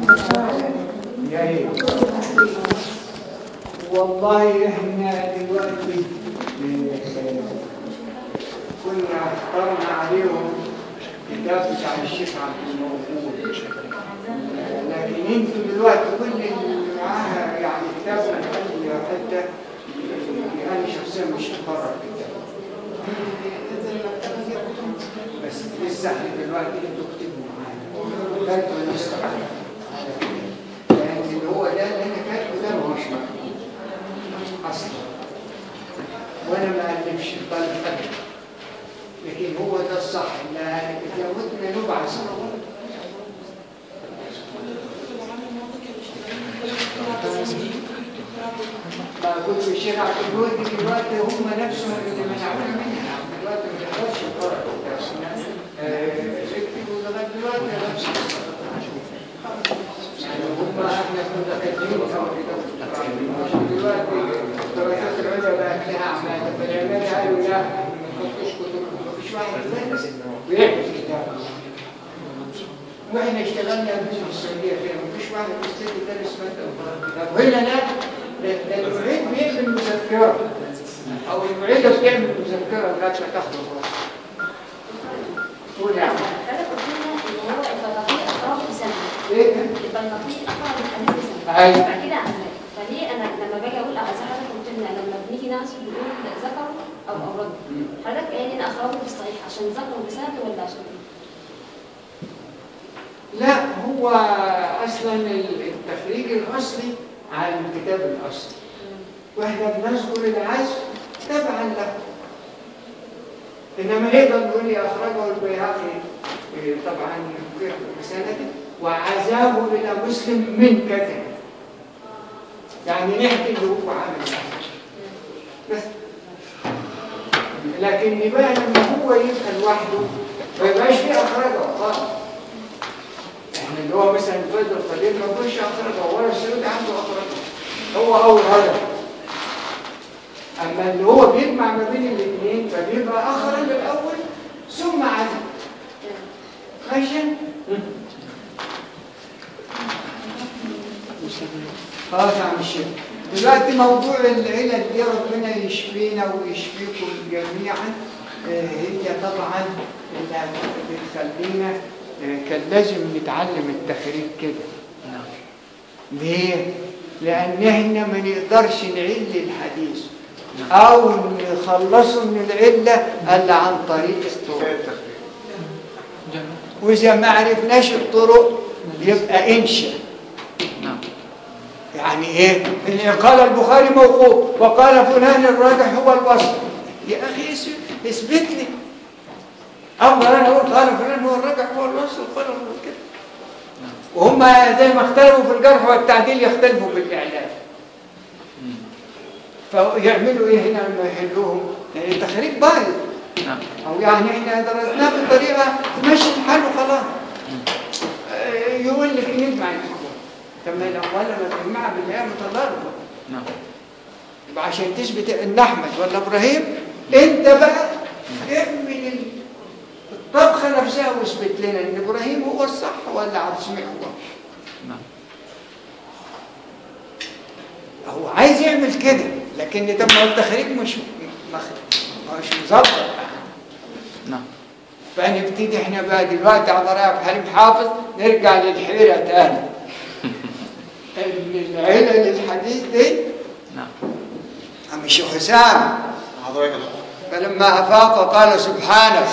يا ايه والله احنا دلوقتي آه، كنا اخترنا عليهم الكتاب بتاع الشيخ عبد المغفور آه، لكن انتوا دلوقتي كل اللي معاها يعني كتاب من اي حته آه، انا شخصيا مش هقرر الكتاب بس لسه احنا دلوقتي انتوا اكتبوا معايا ده انتوا نستقبل لان اللي هو ده اللي انا كاتبه ده ما هوش مكتوب اصلا وانا ما الفش الطالب ابدا لكن هو ده الصح لا تجاوزنا نبعث ما قلت الشيخ عبد الجواد دلوقتي هم نفسهم اللي منعونا منها دلوقتي ما تقدرش تقرا اكتبوا لغايه دلوقتي نفس يعني هم احنا كنا كاتبين دلوقتي دراسات العليا بقت لها اعمال فالعلماء قالوا لا ما تحطوش كتب ما فيش واحد يدرس ويعمل كتاب واحنا اشتغلنا في السعوديه فيها ما فيش واحد في السعوديه يدرس ماده طب هنا لا ده ده المعيد بيعمل مذكره او المعيده بتعمل مذكره لغايه ما تاخد الراس قول يا عم حضرتك قلت لنا ان هو البلطيق اقراه بسنه ايه البلطيق اقرا الحديث بسنه أيوة. يبقى كده اعزاء فليه انا لما باجي اقول اعزاء حضرتك قلت لنا لما بنيجي نحسب بنقول ذكر او اوراد حضرتك قايل لنا اخرجه في الصحيح عشان ذكر بسنه ولا عشان ايه؟ لا هو اصلا التخريج الاصلي على الكتاب الاصلي واحنا بنذكر العزم تبعا له انما نقدر نقول لي اخرجه البيهقي إيه، طبعا بسنده وعزاه الى مسلم من كذا يعني نحكي اللي هو عامل بس لكن بقى لما هو يبقى لوحده ما يبقاش فيه اخرجه خالص احنا اللي هو مثلا الفيض القدير ما يكونش اخرجه ولا السعود عنده اخرجه هو اول هدف اما اللي هو بيجمع ما بين الاثنين فبيبقى اخرج الاول ثم عزم ماشي خلاص يا عم الشيخ دلوقتي موضوع العلل دي ربنا يشفينا ويشفيكم جميعا آه، هي طبعا اللي بتخلينا آه، كان لازم نتعلم التخريج كده ليه؟ لأن احنا ما نقدرش نعل الحديث أو نخلصه من العلة إلا عن طريق الطرق وإذا ما عرفناش الطرق يبقى انشأ نعم يعني ايه إن قال البخاري موقوف وقال فلان الراجح هو الوصف يا اخي اس- اثبت لي افضل انا اقول قال فلان هو الراجح هو الوصف وقال هو كده وهم زي ما اختلفوا في الجرح والتعديل يختلفوا في الاعلام فيعملوا ايه هنا لما يحلوهم يعني التخريج بايظ نعم او يعني احنا درسناه بطريقه تمشي الحال وخلاص آه، يقول لك نجمع الحكم طب ما الاموال لما تجمعها بالله متضاربه نعم يبقى عشان تثبت ان احمد ولا ابراهيم انت بقى اعمل ال- الطبخه نفسها واثبت لنا ان ابراهيم هو الصح ولا عبد السميع هو نعم هو عايز يعمل كده لكن طب ما هو التخريج مش مخ- مش مظبط نعم فنبتدي احنا بقى دلوقتي على رأي عبد الحليم حافظ نرجع للحيرة تاني العلل الحديث دي نعم عم الشيخ حسام حضرتك الحق فلما أفاق قال سبحانك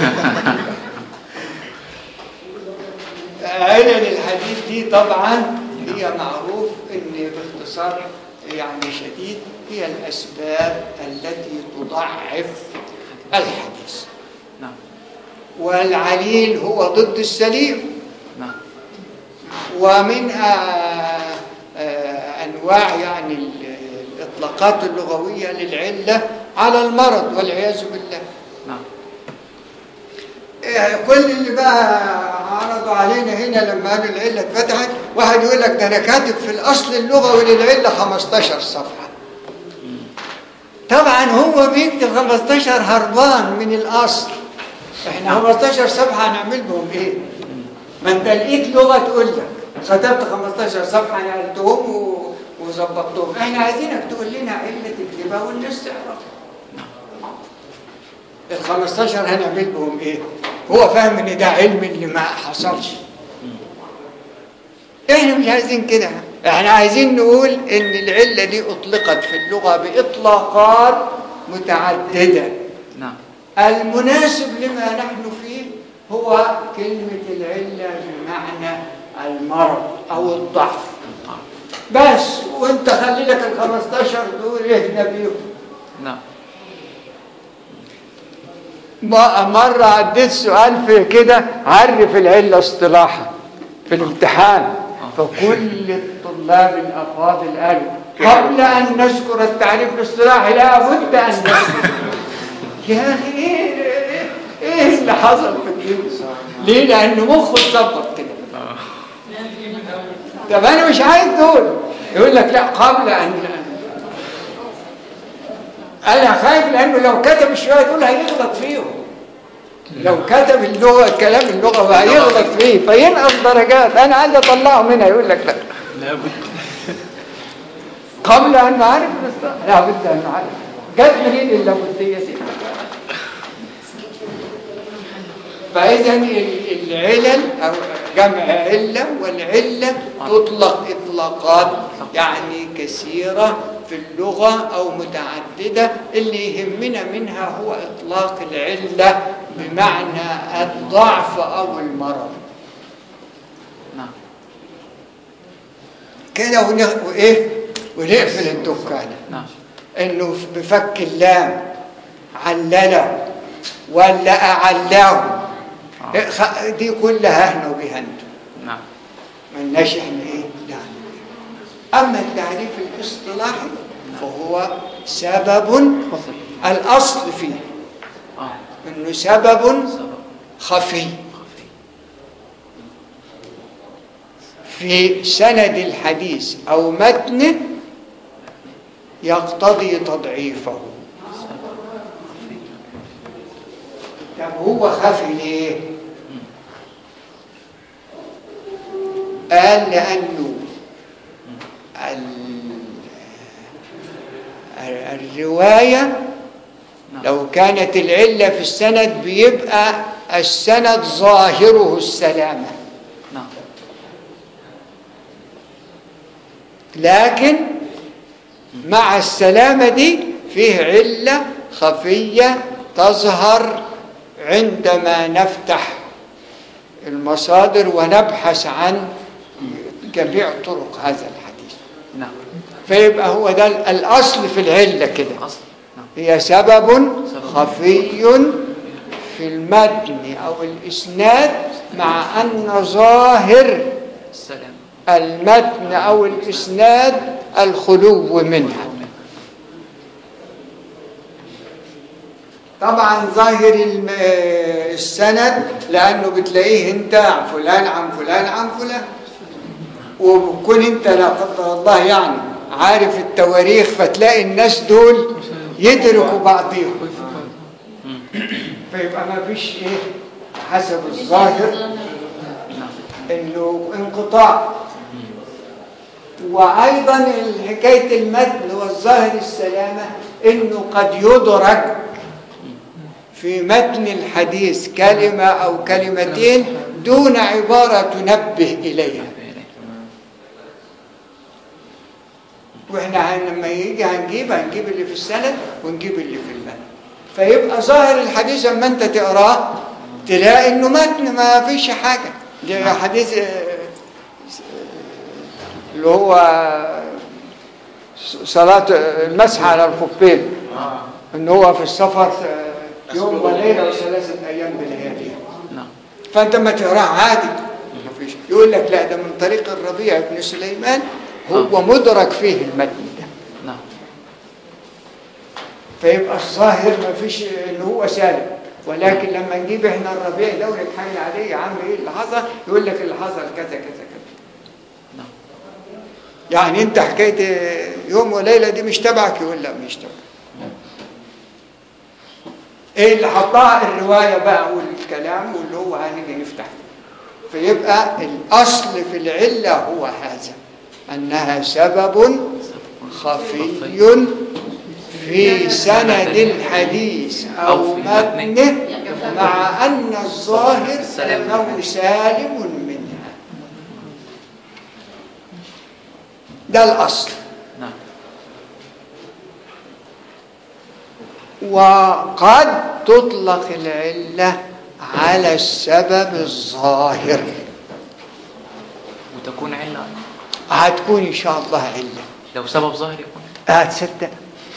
علل الحديث دي طبعا هي معروف ان باختصار يعني شديد هي الأسباب التي تضعف الحديث نعم والعليل هو ضد السليم نعم ومن آه، آه، أنواع يعني ال- الإطلاقات اللغوية للعلة على المرض والعياذ بالله نعم إيه، كل اللي بقى عرضوا علينا هنا لما قالوا العلة اتفتحت واحد يقول لك ده أنا كاتب في الأصل اللغوي للعلة 15 صفحة طبعا هو بيكتب 15 هربان من الأصل احنا 15 صفحة هنعمل بهم ايه ما انت لقيت لغة تقول لك كتبت 15 صفحه نقلتهم و- وظبطتهم احنا عايزينك تقول لنا علة تكتبها والناس تعرف ال 15 هنعمل بهم ايه؟ هو فاهم ان ده علم اللي ما حصلش احنا مش عايزين كده احنا عايزين نقول ان العلة دي اطلقت في اللغة باطلاقات متعددة نعم المناسب لما نحن فيه هو كلمة العلة بمعنى المرض أو الضعف بس وانت خلي لك ال 15 دول اهدى بيهم نعم م- مرة عديت سؤال في كده عرف العلة اصطلاحا في الامتحان فكل الطلاب الأفاضل قالوا قبل أن نذكر التعريف الاصطلاحي لا بد أن نذكر يا أخي إيه, إيه, إيه اللي حصل في الدنيا ليه؟ لأن مخه اتظبط كده طب أنا مش عايز دول يقول لك لا قبل أن انا خايف لانه لو كتب شويه دول هيغلط فيهم لو كتب اللغه كلام اللغه بقى هيغلط فيه فينقص درجات انا عايز اطلعه منها يقول لك لا لابد قبل ان نعرف الاصطلاح لا بد ان نعرف جت منين اللابديه دي فاذا ال- العلل او جمع عله والعله تطلق اطلاقات يعني كثيره في اللغه او متعدده اللي يهمنا منها هو اطلاق العله بمعنى الضعف او المرض نعم كده ون- وايه ونقفل الدكانه نعم انه بفك اللام علله ولا اعلاه آه. خ- دي كلها احنا وبها انتم نعم ملناش احنا ايه دعنا بيها. اما التعريف الاصطلاحي فهو سبب فصل الاصل فيه اه انه سبب سبب خفي خفي في سند الحديث او متنه يقتضي تضعيفه طب هو خفي ليه قال لانه ال- ال- الروايه نعم لو كانت العله في السند بيبقى السند ظاهره السلامه نعم لكن مع السلامة دي فيه علة خفية تظهر عندما نفتح المصادر ونبحث عن جميع طرق هذا الحديث نعم فيبقى هو ده الأصل في العلة كده أصل نعم هي سبب خفي في المتن أو الإسناد مع أن ظاهر السلام المتن أو الإسناد الخلو منها طبعا ظاهر الم- آه، السند لأنه بتلاقيه انت عن فلان عن فلان عن فلان وبكون انت لا قدر الله يعني عارف التواريخ فتلاقي الناس دول يدركوا بعضهم فيبقى ما فيش ايه حسب الظاهر نعم انه انقطاع وايضا حكايه المتن والظاهر السلامه انه قد يدرك في متن الحديث كلمه او كلمتين دون عباره تنبه اليها واحنا هن- لما يجي هنجيب هنجيب اللي في السند ونجيب اللي في المتن فيبقى ظاهر الحديث لما انت تقراه تلاقي انه متن ما فيش حاجه ده حديث آه، اللي هو صلاة المسح على الخفين ان هو في السفر آه، يوم وليلة وثلاثة ايام بلياليها نعم فانت ما تقراه عادي مفيش يقول لك لا ده من طريق الربيع بن سليمان هو مدرك فيه المتن ده نعم فيبقى الظاهر ما فيش ان هو سالم ولكن لما نجيب احنا الربيع ده ونتحايل عليه يا عم ايه اللي حصل يقول لك اللي حصل كذا كذا كذا نعم يعني انت حكايه يوم وليله دي مش تبعك يقول لا مش تبعك ايه اللي حطها الروايه بقى والكلام واللي هو هنيجي نفتح فيه. فيبقى الأصل في العلة هو هذا أنها سبب خفي في سند الحديث أو أو في متنه. متنه مع أن الظاهر سلام. أنه سالم منها ده الأصل نعم وقد تطلق العلة على السبب الظاهر وتكون علة هتكون إن شاء الله علة لو سبب ظاهر يكون هتصدق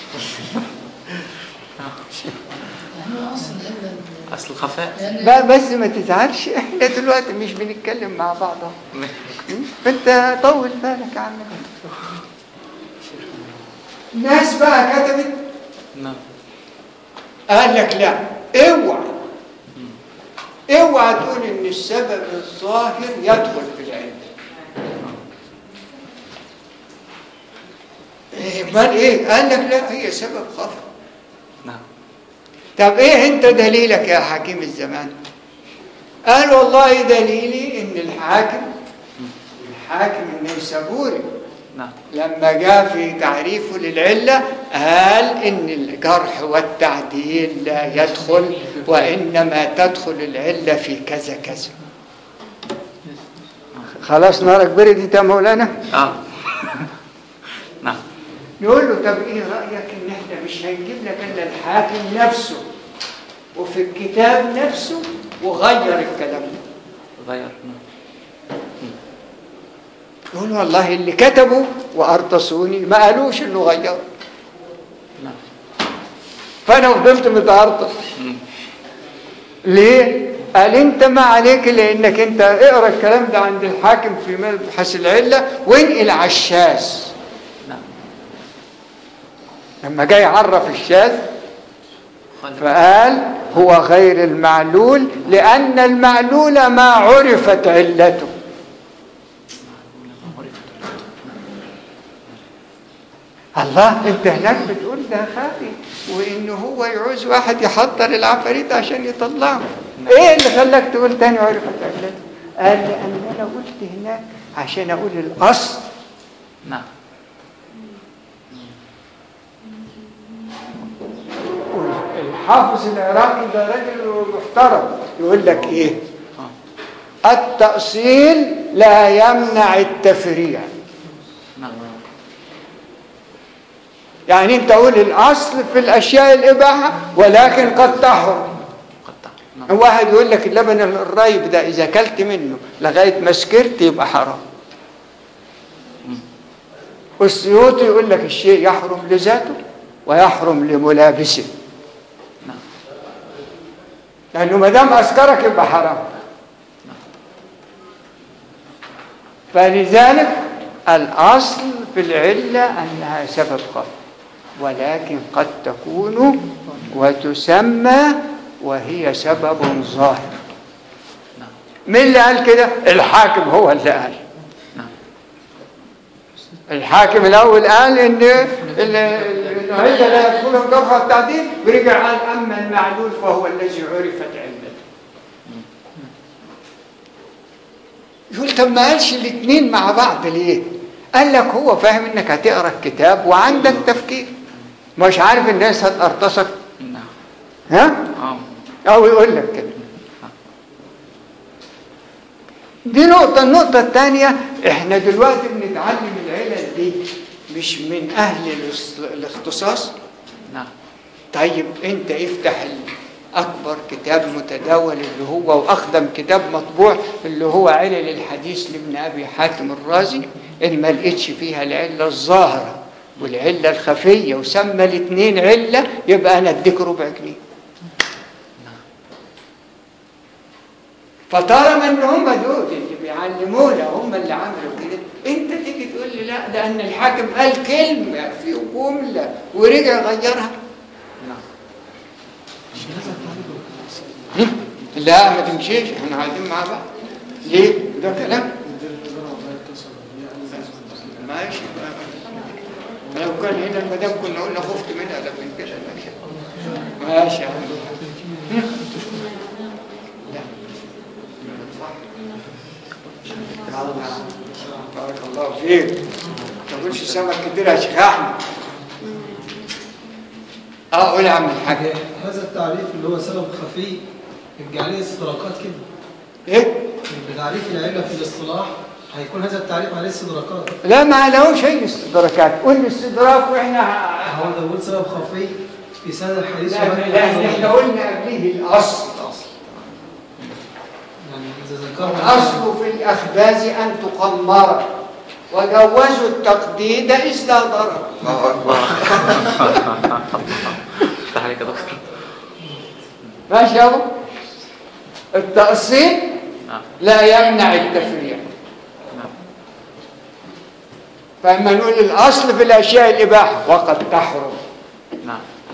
هو اصلا الا أصل الخفاء لان ب- بس ما تزعلش احنا دلوقتي مش بنتكلم مع بعض أهو. انت طول بالك يا عم ناس بقى كتبت نعم قال لك لا اوعى اوعى تقول ان السبب الظاهر يدخل في العلم إيه، امال ايه قال لك لا هي سبب خفي نعم طب ايه انت دليلك يا حكيم الزمان قال والله دليلي ان الحاكم الحاكم النيسابوري نعم لما جاء في تعريفه للعلة قال إن الجرح والتعديل لا يدخل وإنما تدخل العلة في كذا كذا خلاص نارك بردت يا مولانا آه نعم نقول له طب ايه رأيك ان احنا مش هنجيب لك الا الحاكم نفسه وفي الكتاب نفسه وغير الكلام ده غير نعم يقول والله اللي كتبوا وارتصوني ما قالوش انه غير نعم فانا فضلت متعرض مم. ليه؟ قال انت ما عليك لانك انت اقرا الكلام ده عند الحاكم في مبحث العله وانقل على الشاذ نعم لما جاي يعرف الشاذ خالد فقال هو غير المعلول لان المعلول ما عرفت علته الله انت هناك بتقول ده خافي وان هو يعوز واحد يحضر العفاريت عشان يطلعه ايه اللي خلاك تقول تاني عرفت علته قال لان انا قلت هناك عشان اقول الاصل نعم الحافظ العراقي ده راجل محترم يقول لك ايه آه. التأصيل لا يمنع التفريع نعم يعني انت قول الاصل في الاشياء الاباحه ولكن قد تحرم قطع نعم واحد يقول لك اللبن الرايب ده اذا اكلت منه لغايه ما سكرت يبقى حرام والسيوطي يقول لك الشيء يحرم لذاته ويحرم لملابسه نعم لانه ما دام اسكرك يبقى حرام فلذلك الاصل في العله انها سبب خفي ولكن قد تكون وتسمى وهي سبب ظاهر نعم مين اللي قال كده الحاكم هو اللي قال نعم الحاكم الاول قال ان ال- ال- العله لا يدخلها الجرح والتعديل ورجع قال اما المعلول فهو الذي عرفت علته يقول طب ما قالش الاثنين مع بعض ليه قال لك هو فاهم انك هتقرا الكتاب وعندك تفكير مش عارف الناس هتقرطسك نعم ها آه او يقول لك كده دي نقطة النقطة الثانية احنا دلوقتي بنتعلم العلل دي مش من اهل الاس- الاختصاص نعم طيب انت افتح ال- اكبر كتاب متداول اللي هو واقدم كتاب مطبوع اللي هو علل الحديث لابن ابي حاتم الرازي اللي ما لقيتش فيها العله الظاهره والعله الخفيه وسمى الاثنين عله يبقى انا اديك ربع جنيه فطالما ان هم دول اللي بيعلمونا هم اللي عملوا كده انت تيجي تقول لي لا ده ان الحاكم قال كلمه في جمله ورجع غيرها نعم لا ما تمشيش احنا قاعدين مع بعض ليه ده كلام ماشي لو كان هنا المدام كنا قلنا خفت منها ده من كده ماشي ماشي يا عم لا بارك الله فيك ما تقولش سمك كتير يا شيخ احمد اه قول يا عم الحاج هذا التعريف اللي هو سبب خفي يبقى عليه استدراكات كده ايه بتعريف العلة في الاصطلاح هيكون هذا التعريف عليه استدراكات لا ما لهوش اي استدراكات قول لي استدراك واحنا هو ده بيقول سبب خفي في سنة الحديث لا وما- لا احنا قلنا قبليه الاصل يعني إذا ذكرنا الاصل في الاخباز ان تقمر وجوزوا التقديد اذ لا ضرر افتح عليك يا دكتور ماشي يا ابو التأصيل نعم لا يمنع التفريع نعم فلما نقول الأصل في الأشياء الإباحة وقد تحرم نعم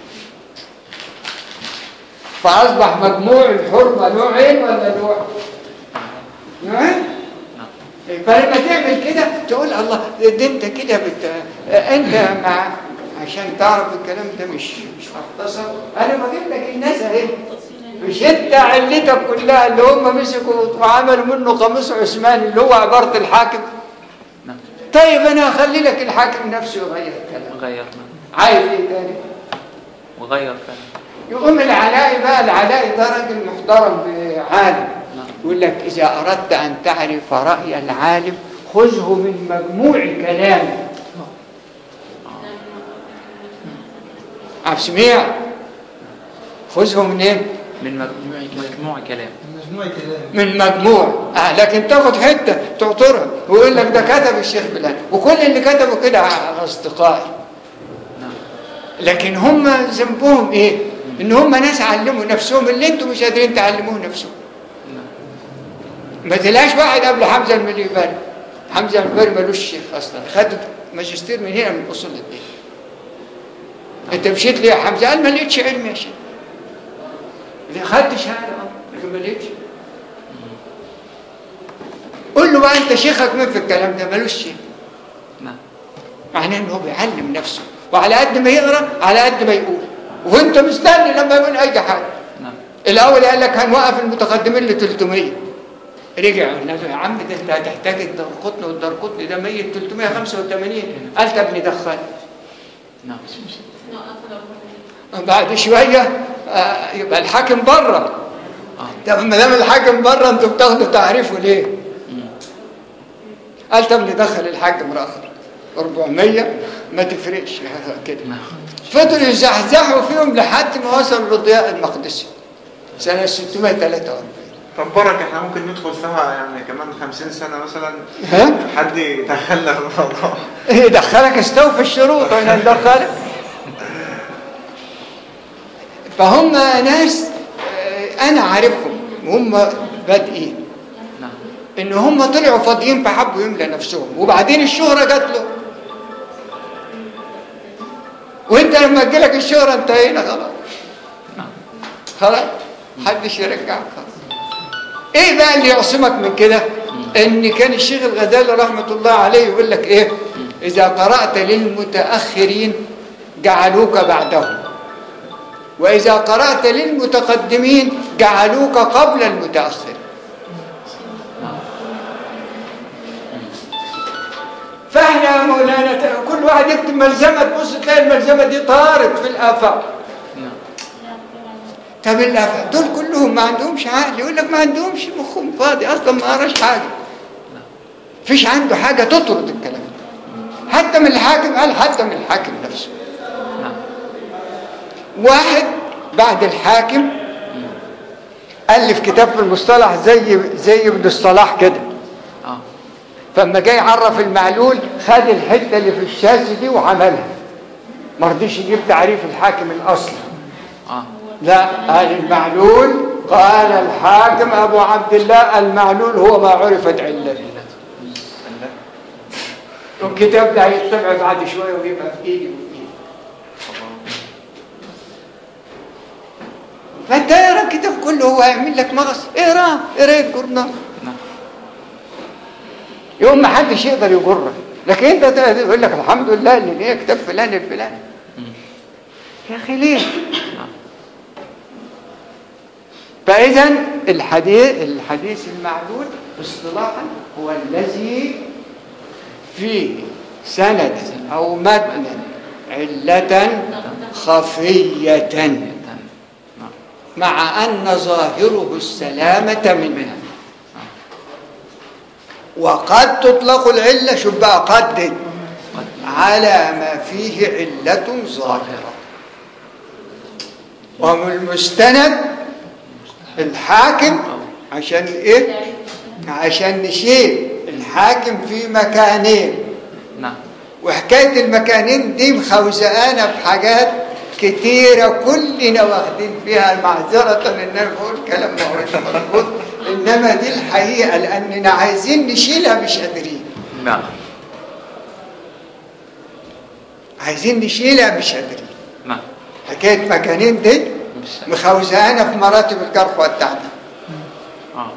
فأصبح مجموع الحرمة نوعين ولا نوع؟ نوعين؟ نعم فلما تعمل كده تقول الله ده انت كده بت... انت مع عشان تعرف الكلام ده مش مش مختصر انا بجيب لك الناس اهي مش انت علتك كلها اللي هم مسكوا وعملوا منه قاموس عثمان اللي هو عباره الحاكم نعم طيب انا هخلي لك الحاكم نفسه يغير الكلام غير نعم عايز ايه تاني وغير فعلا يقوم العلاء بقى العلاء ده راجل محترم عالم نعم يقول لك إذا أردت أن تعرف رأي العالم خذه من مجموع كلامه عبد سميع خذه من ايه؟ من مجموع مجموع كلام مجموعة كلام من مجموع آه لكن تاخد حته تعطرها ويقول لك ده كتب الشيخ فلان وكل اللي كتبوا كده على اصدقائي نعم لكن هم ذنبهم ايه؟ ان هم ناس علموا نفسهم اللي انتم مش قادرين تعلموه نفسهم نعم ما تلاقيش واحد قبل حمزه المليباري حمزه المليباري ملوش شيخ اصلا خد ماجستير من هنا من اصول الدين انت مشيت ليه يا حمزه قال ما لقيتش علم يا شيخ اللي خدت شهاده اه لكن ما لقيتش قول له بقى انت شيخك مين في الكلام ده ملوش شيخ نعم معناه ان هو بيعلم نفسه وعلى قد ما يقرا على قد ما يقول وانت مستني لما يقول اي حاجه نعم الاول قال لك هنوقف المتقدمين ل 300 رجع قلنا له يا عم ده انت هتحتاج الدرقطن والدرقطن ده ميت 385 قال طب ندخل نعم بعد شويه آه، يبقى الحاكم بره اه طب ما دام الحاكم بره انتوا بتاخدوا تعريفه ليه؟ مم. قال طب ندخل الحاكم الاخر 400 ما تفرقش كده نعم فضلوا يزحزحوا فيهم لحد ما وصلوا لضياء المقدسي سنه 643 طب بركة احنا ممكن ندخل فيها يعني كمان خمسين سنة مثلا ها؟ حد يدخلنا في الموضوع ايه دخلك استوفى الشروط وانا ندخلك فهم ناس آه، انا عارفهم وهم بادئين نعم ان هم طلعوا فاضيين فحبوا يملى نفسهم وبعدين الشهرة جات له وانت لما تجيلك الشهرة انتهينا خلاص نعم خلاص محدش يرجعك خلاص ايه بقى اللي يعصمك من كده ان كان الشيخ الغزالي رحمة الله عليه يقول لك ايه اذا قرأت للمتأخرين جعلوك بعدهم واذا قرأت للمتقدمين جعلوك قبل المتأخر فاحنا يا مولانا ت- كل واحد يكتب ملزمة تبص تلاقي الملزمة دي طارت في الآفاق نعم طب الآفاق دول كلهم ما عندهمش عقل يقول لك ما عندهمش مخهم فاضي أصلا ما قراش حاجة فيش عنده حاجة تطرد الكلام ده حتى من الحاكم قال حتى من الحاكم نفسه نعم واحد بعد الحاكم ألف كتاب في المصطلح زي زي ابن الصلاح كده اه فلما جاي يعرف المعلول خد الحته اللي في الشاذ دي وعملها ما رضيش يجيب تعريف الحاكم الاصلي اه لا قال المعلول قال الحاكم ابو عبد الله المعلول هو ما عرفت علته والكتاب ده هيطبع بعد شويه ويبقى في ايدي وفي ايدي فانت اقرا الكتاب كله هو هيعمل لك مغص اقراه اقرا الجورنال نعم يوم ما حدش يقدر يجرك لكن انت تقدر يقول لك الحمد لله اللي ليه كتاب فلان الفلاني مم. يا اخي ليه نعم فاذا الحديث الحديث المعلول اصطلاحا هو الذي فيه سند أو متنا علة خفية تم نعم مع أن ظاهره السلامة منها وقد تطلق العلة شوف بقى قد دي على ما فيه علة ظاهرة ومن المستند الحاكم عشان ايه عشان نشيل الحاكم في مكانين نعم وحكاية المكانين دي مخوزقانا بحاجات كتيرة كلنا واخدين فيها معذرة ان انا بقول كلام ما هوش مظبوط انما دي الحقيقة لاننا عايزين نشيلها مش قادرين نعم عايزين نشيلها مش قادرين نعم حكاية مكانين دي مش مخوزقانا في مراتب الجرح والتعديل اه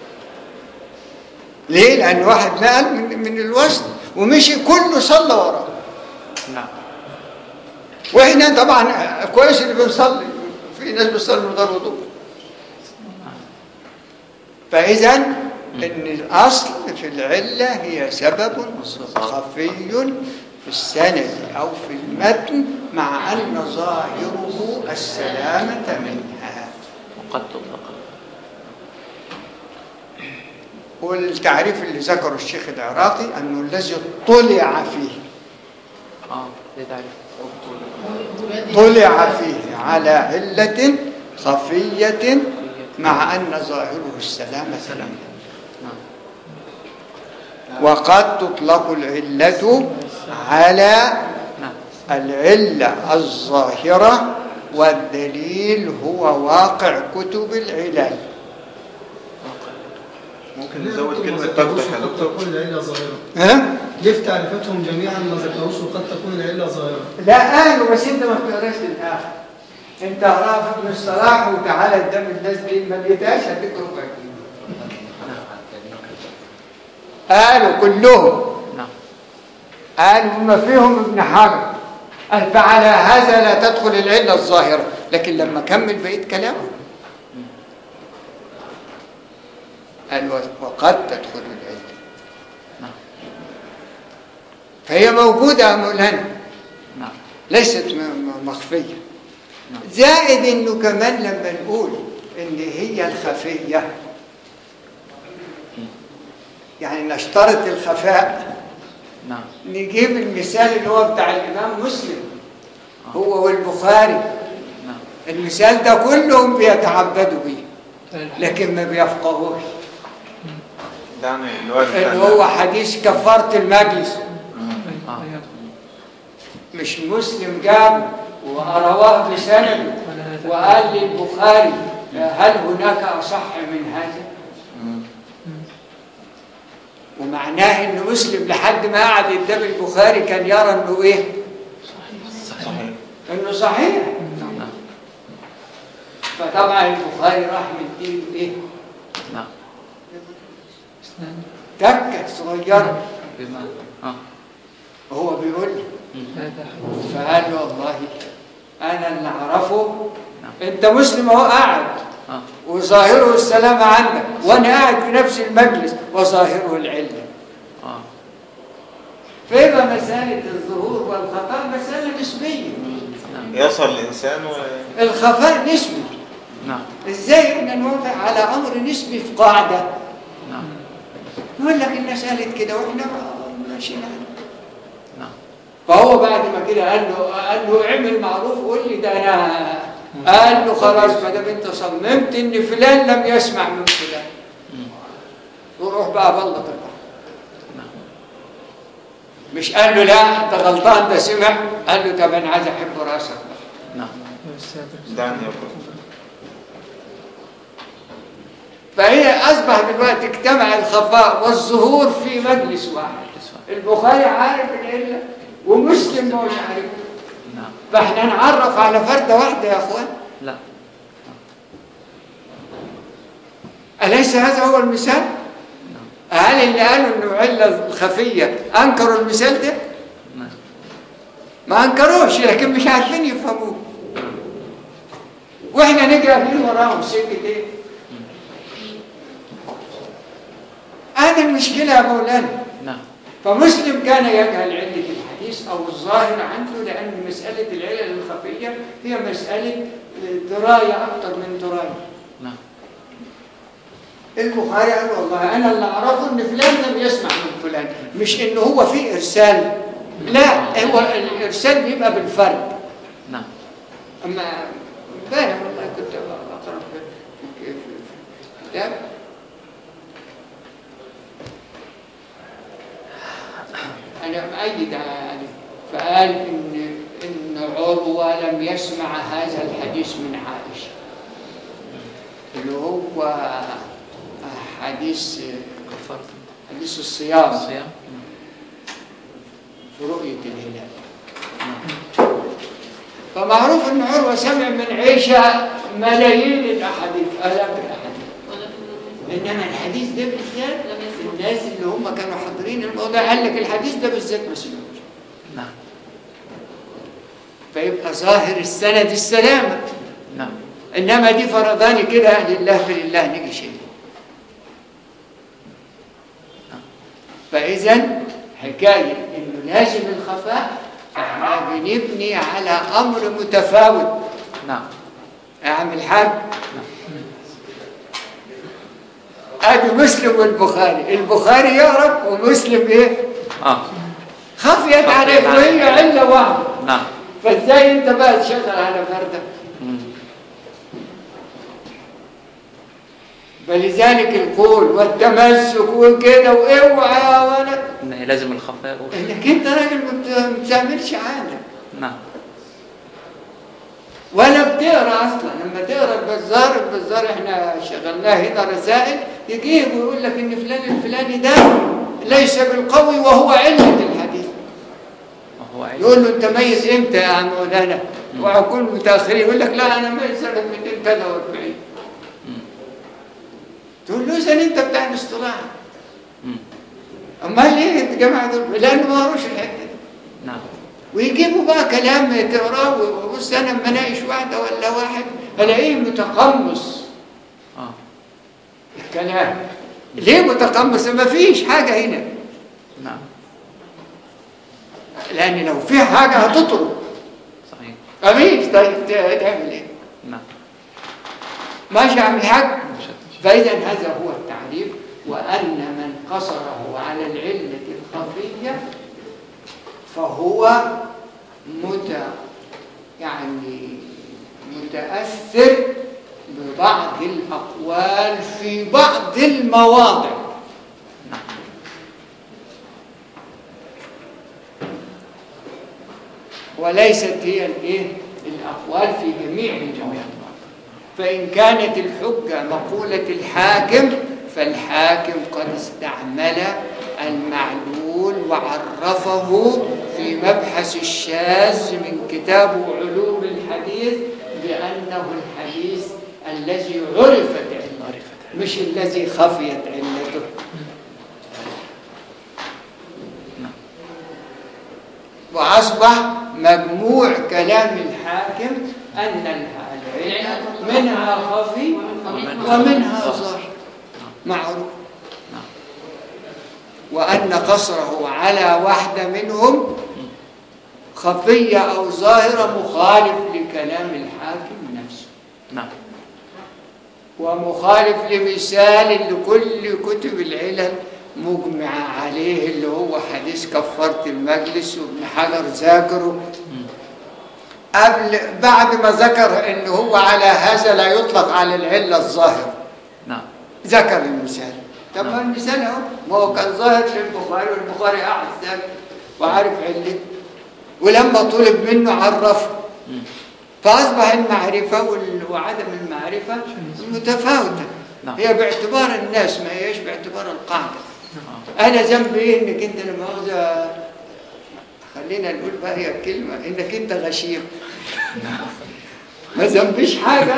ليه؟ لأن واحد نقل من, من الوسط ومشي كله صلى وراه نعم واحنا طبعا كويس اللي بنصلي في ناس بتصلي من غير وضوء فاذا ان الاصل في العله هي سبب خفي في السند او في المتن مع ان ظاهره السلامه منها وقد تطلق والتعريف اللي ذكره الشيخ العراقي انه الذي طلع فيه اه ده تعريف طلع فيه على علة خفية مع أن ظاهره السلامة سلام نعم وقد تطلق العلة على نعم العلة الظاهرة والدليل هو واقع كتب العلل ممكن ليه نزود دكتور كلمة ما ذكروش تقدح يا وقد دكتور تكون العلة ظاهرة ها؟ ليه في تعريفاتهم جميعا ما ذكروش وقد تكون العلة ظاهرة لا قالوا بس انت ما بتقراش للاخر انت اقراها في ابن الصلاح وتعالى قدام الناس دي ما لقيتهاش هديك ربع جنيه قالوا كلهم نعم قالوا بما فيهم ابن حجر قال فعلى هذا لا تدخل العلة الظاهرة لكن لما كمل بقية كلامه قال وقد تدخل العلة نعم فهي موجودة يا مولانا نعم ليست م- م- مخفية نعم. زائد انه كمان لما نقول ان هي الخفية يعني نشترط الخفاء نعم نجيب المثال اللي هو بتاع الإمام مسلم هو والبخاري نعم المثال ده كلهم بيتعبدوا بيه لكن ما بيفقهوش ده يعني اللي هو بتاع اللي هو حديث كفارة المجلس اه مش مسلم جاب ورواه بسند وقال للبخاري هل هناك أصح من هذا ومعناه ان مسلم لحد ما قعد قدام البخاري كان يرى انه ايه صحيح انه صحيح نعم فطبعا البخاري راح مديله ايه نعم تكه صغيره بما اه وهو بيقول لي مم. فقال له والله انا اللي اعرفه نعم. انت مسلم اهو قاعد اه وظاهره السلامه عندك وانا قاعد في نفس المجلس وظاهره العله اه فيبقى مساله الظهور والخطا مساله نسبيه نعم يصل الإنسان و... الخفاء نسبي نعم ازاي احنا نوافق على امر نسبي في قاعده نعم يقول لك الناس قالت كده واحنا ماشيين على نعم فهو بعد ما كده قال له قال له اعمل معروف قول لي ده انا قال له خلاص ما دام انت صممت ان فلان لم يسمع من فلان مم. وروح بقى بلط البحر نعم مش قال له لا انت غلطان ده سمع قال له طب انا عايز احب راسك بقى. نعم دعني يقول فهي اصبح دلوقتي اجتمع الخفاء والظهور في مجلس واحد البخاري عارف العله ومسلم مش عارف نعم فاحنا نعرف على فرده واحده يا اخوان لا أليس هذا هو المثال؟ هل اللي قالوا انه علة خفية انكروا المثال ده؟ نعم ما انكروش لكن مش عارفين يفهموه واحنا نجري قاعدين وراهم سكة ايه؟ هذه المشكلة يا مولانا نعم فمسلم كان يجهل علة الحديث أو الظاهر عنده لأن مسألة العلل الخفية هي مسألة دراية أكثر من دراية نعم البخاري قال والله أنا اللي أعرفه إن فلان لم يسمع من فلان مش إن هو في إرسال لا هو الإرسال بيبقى بالفرد نعم أما امبارح والله كنت أقرأ في في- في- في كتاب أنا مؤيد عليه فقال إن إن عروة لم يسمع هذا الحديث من عائشة اللي هو حديث كفرت حديث الصيام الصيام في رؤية الهلال فمعروف ان عروة سمع من عيشة ملايين الاحاديث الاف الاحاديث انما الحديث ده بالذات الناس اللي هم كانوا حاضرين الموضوع قال لك الحديث ده بالذات ما سمعوش نعم فيبقى ظاهر السند السلامة نعم انما دي فرضاني كده لله فلله نيجي شيء فاذا حكايه انه لازم الخفاء احنا بنبني على امر متفاوت نعم يا عم الحاج ادي مسلم والبخاري البخاري يعرف ومسلم ايه اه خفيت عليه خفيت وهي عليه. عله واحده نعم فازاي انت بقى تشغل على فرده مم. فلذلك القول والتمسك وكده واوعى يا ولد إن لازم الخفاء و- انك انت راجل ما بت- ما بتعملش عاده نعم ولا بتقرا اصلا لما تقرا البزار البزار احنا شغلناه هنا رسائل يجيب ويقول لك ان فلان الفلاني ده ليس بالقوي وهو عله الحديث وهو عيب يقول له انت ميز امتى يا عم مولانا وهكون متاخرين يقول لك لا انا ميز سنه 243 مم. تقول له اذا انت بتاع الاصطلاح مم. امال ليه الجماعه دول لانه ما قروش الحته دي نعم ويجيبوا بقى كلام تقراه وبص انا لما اناقش واحده ولا واحد الاقيه متقمص اه الكلام ليه متقمص ما فيش حاجه هنا نعم لان لو في حاجه هتطرد صحيح مفيش طيب ت- تعمل ايه نعم ماشي يا عم الحاج مش هت- فاذا هذا هو التعريف وان من قصره على العله الخفيه فهو مت يعني متاثر ببعض الاقوال في بعض المواضع نعم وليست هي الايه الاقوال في جميع المواضع فإن كانت الحجة مقولة الحاكم فالحاكم قد استعمل المعلول وعرفه في مبحث الشاذ من كتابه علوم الحديث بأنه الحديث الذي عرفت علته عرفت مش الذي خفيت علته نعم وأصبح مجموع كلام الحاكم أن العلة منها خفي ومنها ظاهر معروف نعم وأن قصره على واحدة منهم خفية أو ظاهرة مخالف لكلام الحاكم نفسه نعم ومخالف لمثال لكل كتب العلل مجمع عليه اللي هو حديث كفارة المجلس وابن حجر ذاكره مم. قبل بعد ما ذكر ان هو على هذا لا يطلق على العلة الظاهرة نعم ذكر المثال طب ما نعم. المثال اهو ما هو كان ظاهر للبخاري والبخاري قاعد ذاكر وعارف علته ولما طلب منه عرفه مم. فأصبح المعرفة وال- وعدم المعرفة متفاوتة نعم. هي باعتبار الناس ما هيش باعتبار القاعدة آه. أنا ذنبي إيه إنك أنت لما مؤاخذة خلينا نقول بقى هي الكلمة إنك أنت غشيم ما ذنبيش حاجة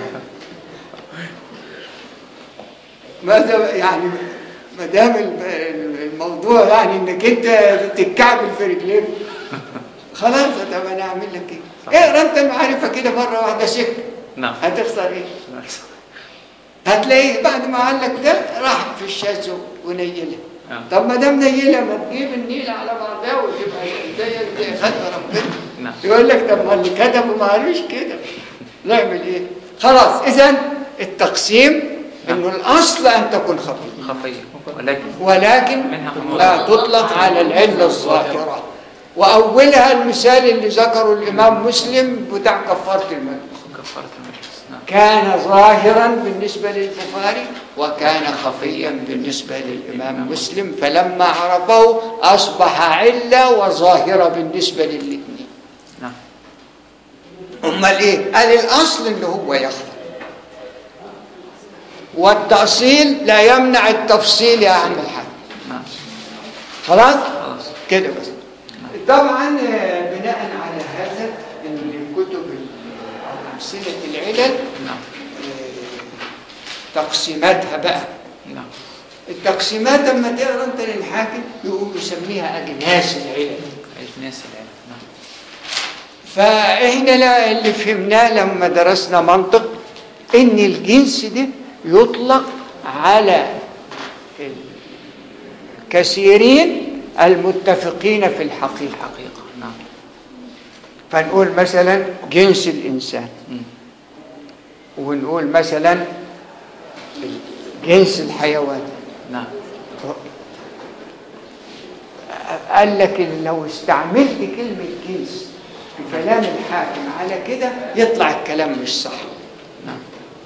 ماذا يعني ما دام الب- الموضوع يعني انك انت تتكعبل في رجليك خلاص طب انا اعمل لك ايه؟ اقرا انت المعرفه كده مره واحده سك نعم هتخسر ايه؟ هتلاقيه بعد ما قال لك ده راح في الشاذ ونيلها آه. طب ما دام نيلها ما تجيب النيل على بعضها وتبقى زي زي خلق ربنا نعم يقول لك طب ما اللي كتبوا ما قالوش كده نعمل ايه خلاص اذا التقسيم انه الاصل ان تكون خفيه خفية ولكن ولكن منها حمود. لا تطلق على العله الظاهره واولها المثال اللي ذكره الامام مسلم بتاع كفاره المجلس كفارة المجلس نعم كان ظاهرا بالنسبه للبخاري وكان خفيا بالنسبه للامام مسلم فلما عرفه اصبح عله وظاهره بالنسبه للاثنين نعم امال ايه قال الاصل ان هو يخفى والتاصيل لا يمنع التفصيل يا عم الحاج نعم خلاص خلاص كده بس طبعا آه، بناء على هذا ان كتب ال- أو امثله العلل نعم آه، تقسيماتها بقى نعم التقسيمات لما تقرا انت للحاكم يقوم يسميها اجناس العلل الناس العلم نعم فاحنا لا اللي فهمناه لما درسنا منطق ان الجنس ده يطلق على الكثيرين المتفقين في الحقيقه حقيقة نعم فنقول مثلا جنس الانسان مم. ونقول مثلا جنس الحيوان نعم قال لك إن لو استعملت كلمة جنس في كلام الحاكم على كده يطلع الكلام مش صح نعم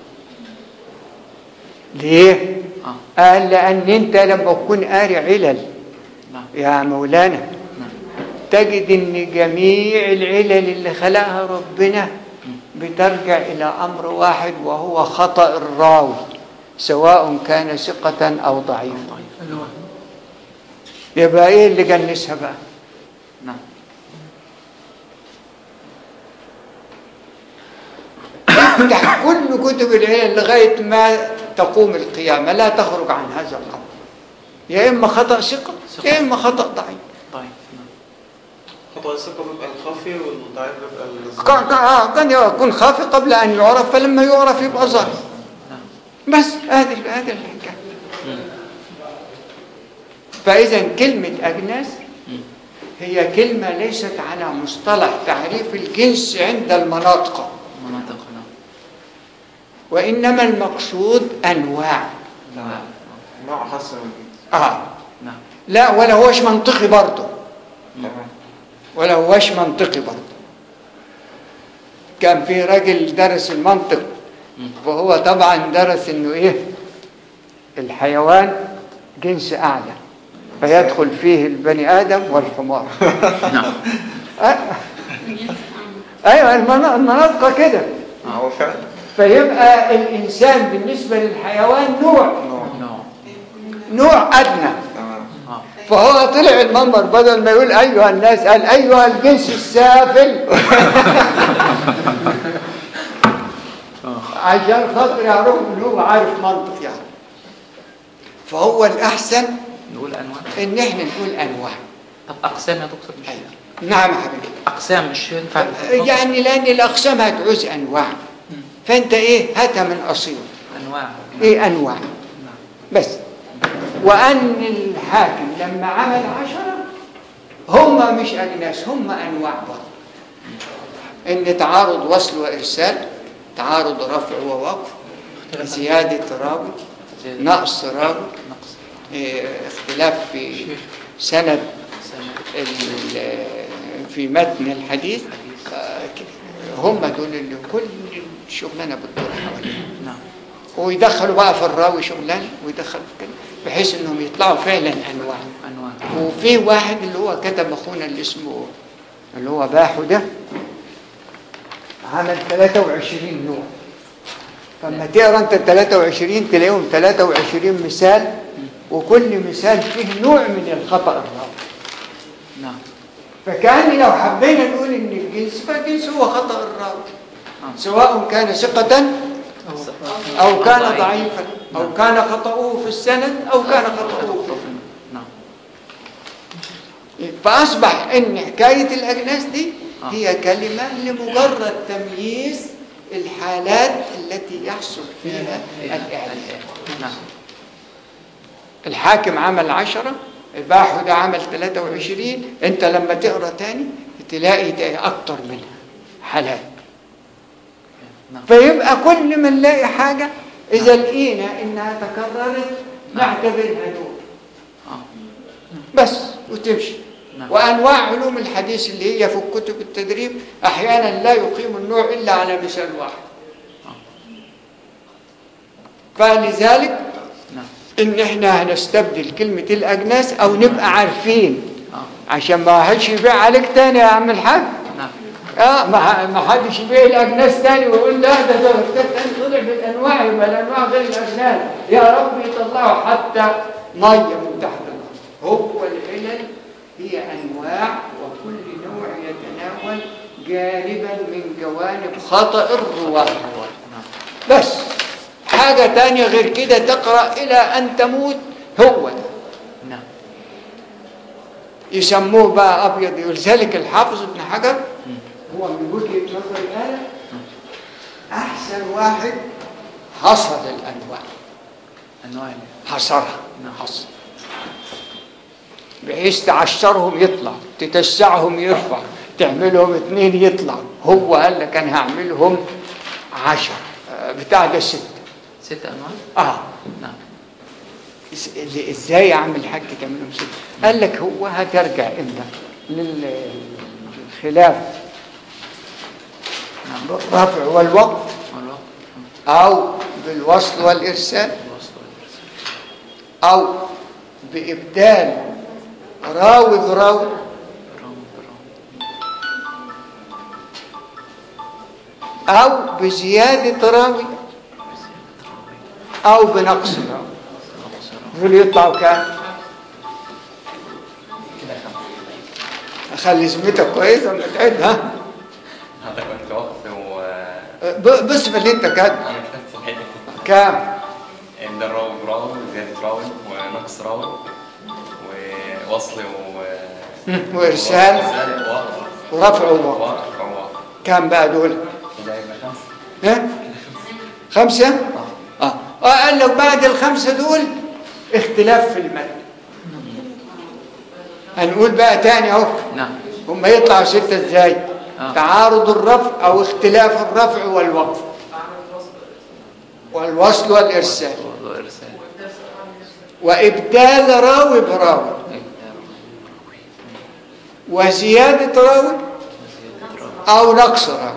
ليه؟ اه قال لأن أنت لما تكون قاري علل نعم يا مولانا نعم تجد أن جميع العلل اللي خلقها ربنا بترجع إلى أمر واحد وهو خطأ الراوي سواء كان ثقة أو ضعيفا طيب الوهم يبقى إيه اللي جنسها بقى؟ نعم افتح كل كتب العلل لغاية ما تقوم القيامة لا تخرج عن هذا الأمر يا إما خطأ ثقة يا إما خطأ ضعيف طيب نعم خطأ الثقة بيبقى الخفي والضعيف بيبقى كان كان- آه، كان يكون خافي قبل أن يعرف فلما يعرف يبقى ظاهر نعم بس هذه هذه الحكاية مم. فإذا كلمة أجناس مم. هي كلمة ليست على مصطلح تعريف الجنس عند المناطق مناطق نعم وإنما المقصود أنواع نعم نوع خاص من آه نعم لا ولا هوش منطقي برضه تمام ولا هوش منطقي برضه كان في راجل درس المنطق مم. وهو طبعا درس انه ايه الحيوان جنس اعلى فيدخل فيه البني ادم والحمار نعم آه. ايوه المنا- المناطق كده هو فعلا فيبقى الانسان بالنسبه للحيوان نوع نوع نعم نوع ادنى تمام اه فهو طلع المنبر بدل ما يقول ايها الناس قال ايها الجنس السافل عشان خاطر يعرفوا ان هو عارف منطق يعني فهو الاحسن نقول انواع ان احنا نقول انواع طب اقسام يا دكتور مش أيوة. نعم يا حبيبي اقسام مش ينفع يعني لان الاقسام هتعوز انواع فانت ايه هاتها من اصيل انواع ايه انواع نعم بس وان الحاكم لما عمل عشرة هم مش اجناس هم انواع برضه ان تعارض وصل وارسال تعارض رفع ووقف زياده راوي زي- نقص راوي نقص إيه، اختلاف في سند سنة ال- في متن الحديث آه، كده. هم دول اللي كل الشغلانه بتدور حواليهم نعم ويدخلوا بقى في الراوي شغلانه ويدخلوا في كده بحيث انهم يطلعوا فعلا انواع انواع وفي واحد اللي هو كتب اخونا اللي اسمه اللي هو باحو ده عمل 23 نوع فلما تقرا انت ال 23 تلاقيهم 23 مثال وكل مثال فيه نوع من الخطا الراوي نعم فكان لو حبينا نقول ان الجنس فالجنس هو خطا الراوي آه. سواء كان ثقة أو كان ضعيفا أو نعم. كان خطأه في السند أو كان خطأه في نعم فأصبح إن حكاية الأجناس دي آه. هي كلمة لمجرد تمييز الحالات التي يحصل فيها الإعلان نعم الحاكم عمل عشرة الباحث ده عمل 23 انت لما تقرا تاني تلاقي ده اكتر منها حالات نعم فيبقى كل ما نلاقي حاجة إذا لقينا إنها تكررت نعتبرها دول اه بس وتمشي نعم. وأنواع علوم الحديث اللي هي في كتب التدريب أحيانا لا يقيم النوع إلا على مثال واحد فلذلك نعم إن إحنا هنستبدل كلمة الأجناس أو نبقى عارفين اه عشان ما حدش يبيع عليك تاني يا عم الحاج نعم اه ما ما حدش يبيع الاجناس تاني ويقول لا ده ده كتاب تاني طلع بالانواع يبقى الانواع غير الاجناس يا رب يطلعوا حتى ميه من تحت الارض هو العلل هي انواع وكل نوع يتناول جانبا من جوانب خطا الرواه نعم بس حاجه تانية غير كده تقرا الى ان تموت هو ده نعم يسموه بقى ابيض ولذلك الحافظ ابن حجر هو من وجهه نظري انا احسن واحد حصر الانواع انواع ال- حصرها نعم. حصر بحيث تعشرهم يطلع تتسعهم يرفع تعملهم اتنين يطلع هو قال لك انا هعملهم عشر آه، بتاع ده ست ست انواع اه نعم إز- إز- ازاي يا عم الحاج تعملهم ست قال لك هو هترجع امتى للخلاف نعم بالرفع والوقت والوقت او بالوصل والارسال الوسط والإرسال. او بابدال راوي براوي برام برام او بزياده راوي او بنقص راوي دول يطلعوا كام خلي ذمتك كويسه لما تعد ها حضرتك قلت وقف و ب- بص باللي انت كاتبه انا كتبت صحيح كام ان الراوي براوي وزيادة راوي ونقص راوي ووصل و وإرسال. ووقف ورفع ووقف ووقف ووقف كام بقى دول كده يبقى خمسة ها خمسة اه آه، قال لك بعد الخمسة دول اختلاف في المتن هنقول بقى تاني اهو نعم هم يطلعوا ستة ازاي آه. تعارض الرفع او اختلاف الرفع والوقف والوصل والارسال والإرسال وابدال راوي براوي وزيادة راوي او نقص راوي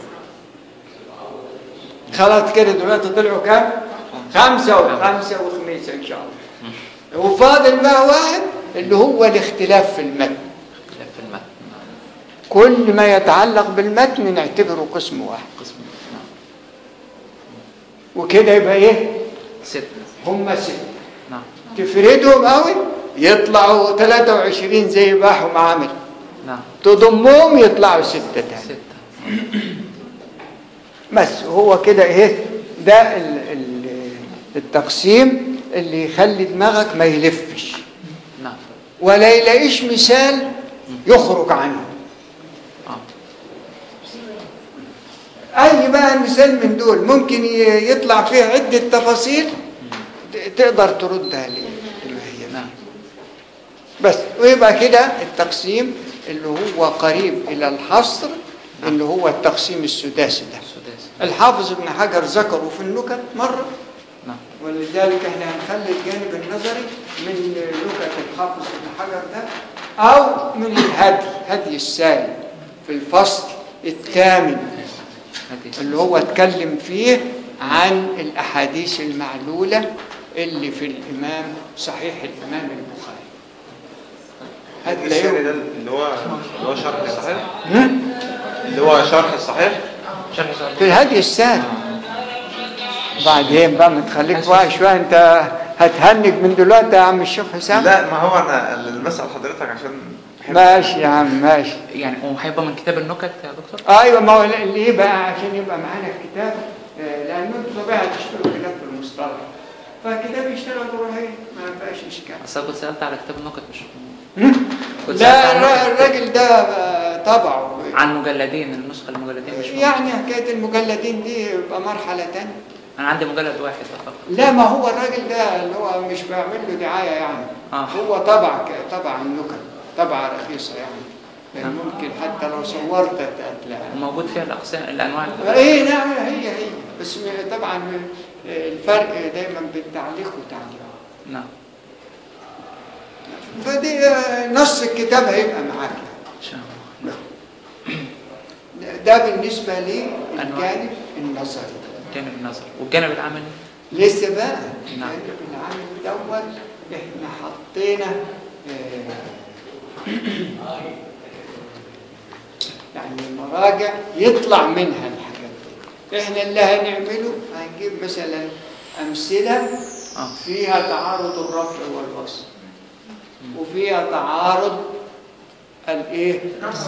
خلاص كده دلوقتي طلعوا كام خمسة وخمسة وخميسة ان شاء الله وفاضل بقى واحد اللي هو الاختلاف في المتن اختلاف في المتن نعم. كل ما يتعلق بالمتن نعتبره قسم واحد قسم نعم وكده يبقى ايه ست هم ست نعم تفردهم قوي يطلعوا 23 زي باحوا معامل نعم تضمهم يطلعوا ستة تاني ستة بس هو كده ايه ده ال ال التقسيم اللي يخلي دماغك ما يلفش نعم ولا يلاقيش مثال يخرج عنه اه اي بقى مثال من دول ممكن ي- يطلع فيه عدة تفاصيل ت- تقدر تردها ليه لما هي نعم بس ويبقى كده التقسيم اللي هو قريب الى الحصر اللي هو التقسيم السداسي ده السداسي الحافظ ابن حجر ذكره في النكت مرة نعم ولذلك احنا هنخلي الجانب النظري من نكت الحافظ ابن حجر ده او من الهدي هدي السالم في الفصل الثامن هذه اللي هو اتكلم فيه عن الاحاديث المعلوله اللي في الامام صحيح الامام البخاري الثاني ده هتلاقيه اللي هو اللي هو شرح الصحيح هم؟ اللي هو شرح الصحيح في الهدي السالم بعدين بقى ما تخليك بقى شويه انت هتهنج من دلوقتي يا عم الشيخ حسام لا ما هو انا اللي بسأل حضرتك عشان بحب ماشي يا عم ماشي يعني هو هيبقى من كتاب النكت يا دكتور ايوه ما هو ليه بقى عشان يبقى معانا الكتاب آه، لان انتوا طبيعي تشتروا كتاب في المصطلح فالكتاب يشتغل روحيا ما فيهاش اشكال اصل أنا كنت سالت على كتاب النكت مش كنت سألت لا عن الر- النكت. الراجل ده آه، طبعه عن مجلدين النسخه المجلدين مش موجودة. يعني حكايه المجلدين دي يبقى مرحله تانية انا عندي مجلد واحد فقط لا ما هو الراجل ده اللي هو مش بعمل له دعايه يعني اه هو طبع ك- طبع النكت طبعة رخيصة يعني يعني ممكن حتى لو صورت هتلاقيها وموجود فيها الاقسام الانواع ايه نعم هي هي بس م- طبعا الفرق دايما بين تعليق وتعليق نعم فدي آه، نص الكتاب هيبقى معاك ان شاء الله ده بالنسبة للجانب النظري الجانب النظري والجانب العملي لسه بقى نعم. الجانب العملي دوت احنا حطينا آه، يعني مراجع يطلع منها الحاجات دي احنا اللي هنعمله هنجيب مثلا امثله اه فيها تعارض الرفع والوصل وفيها تعارض الايه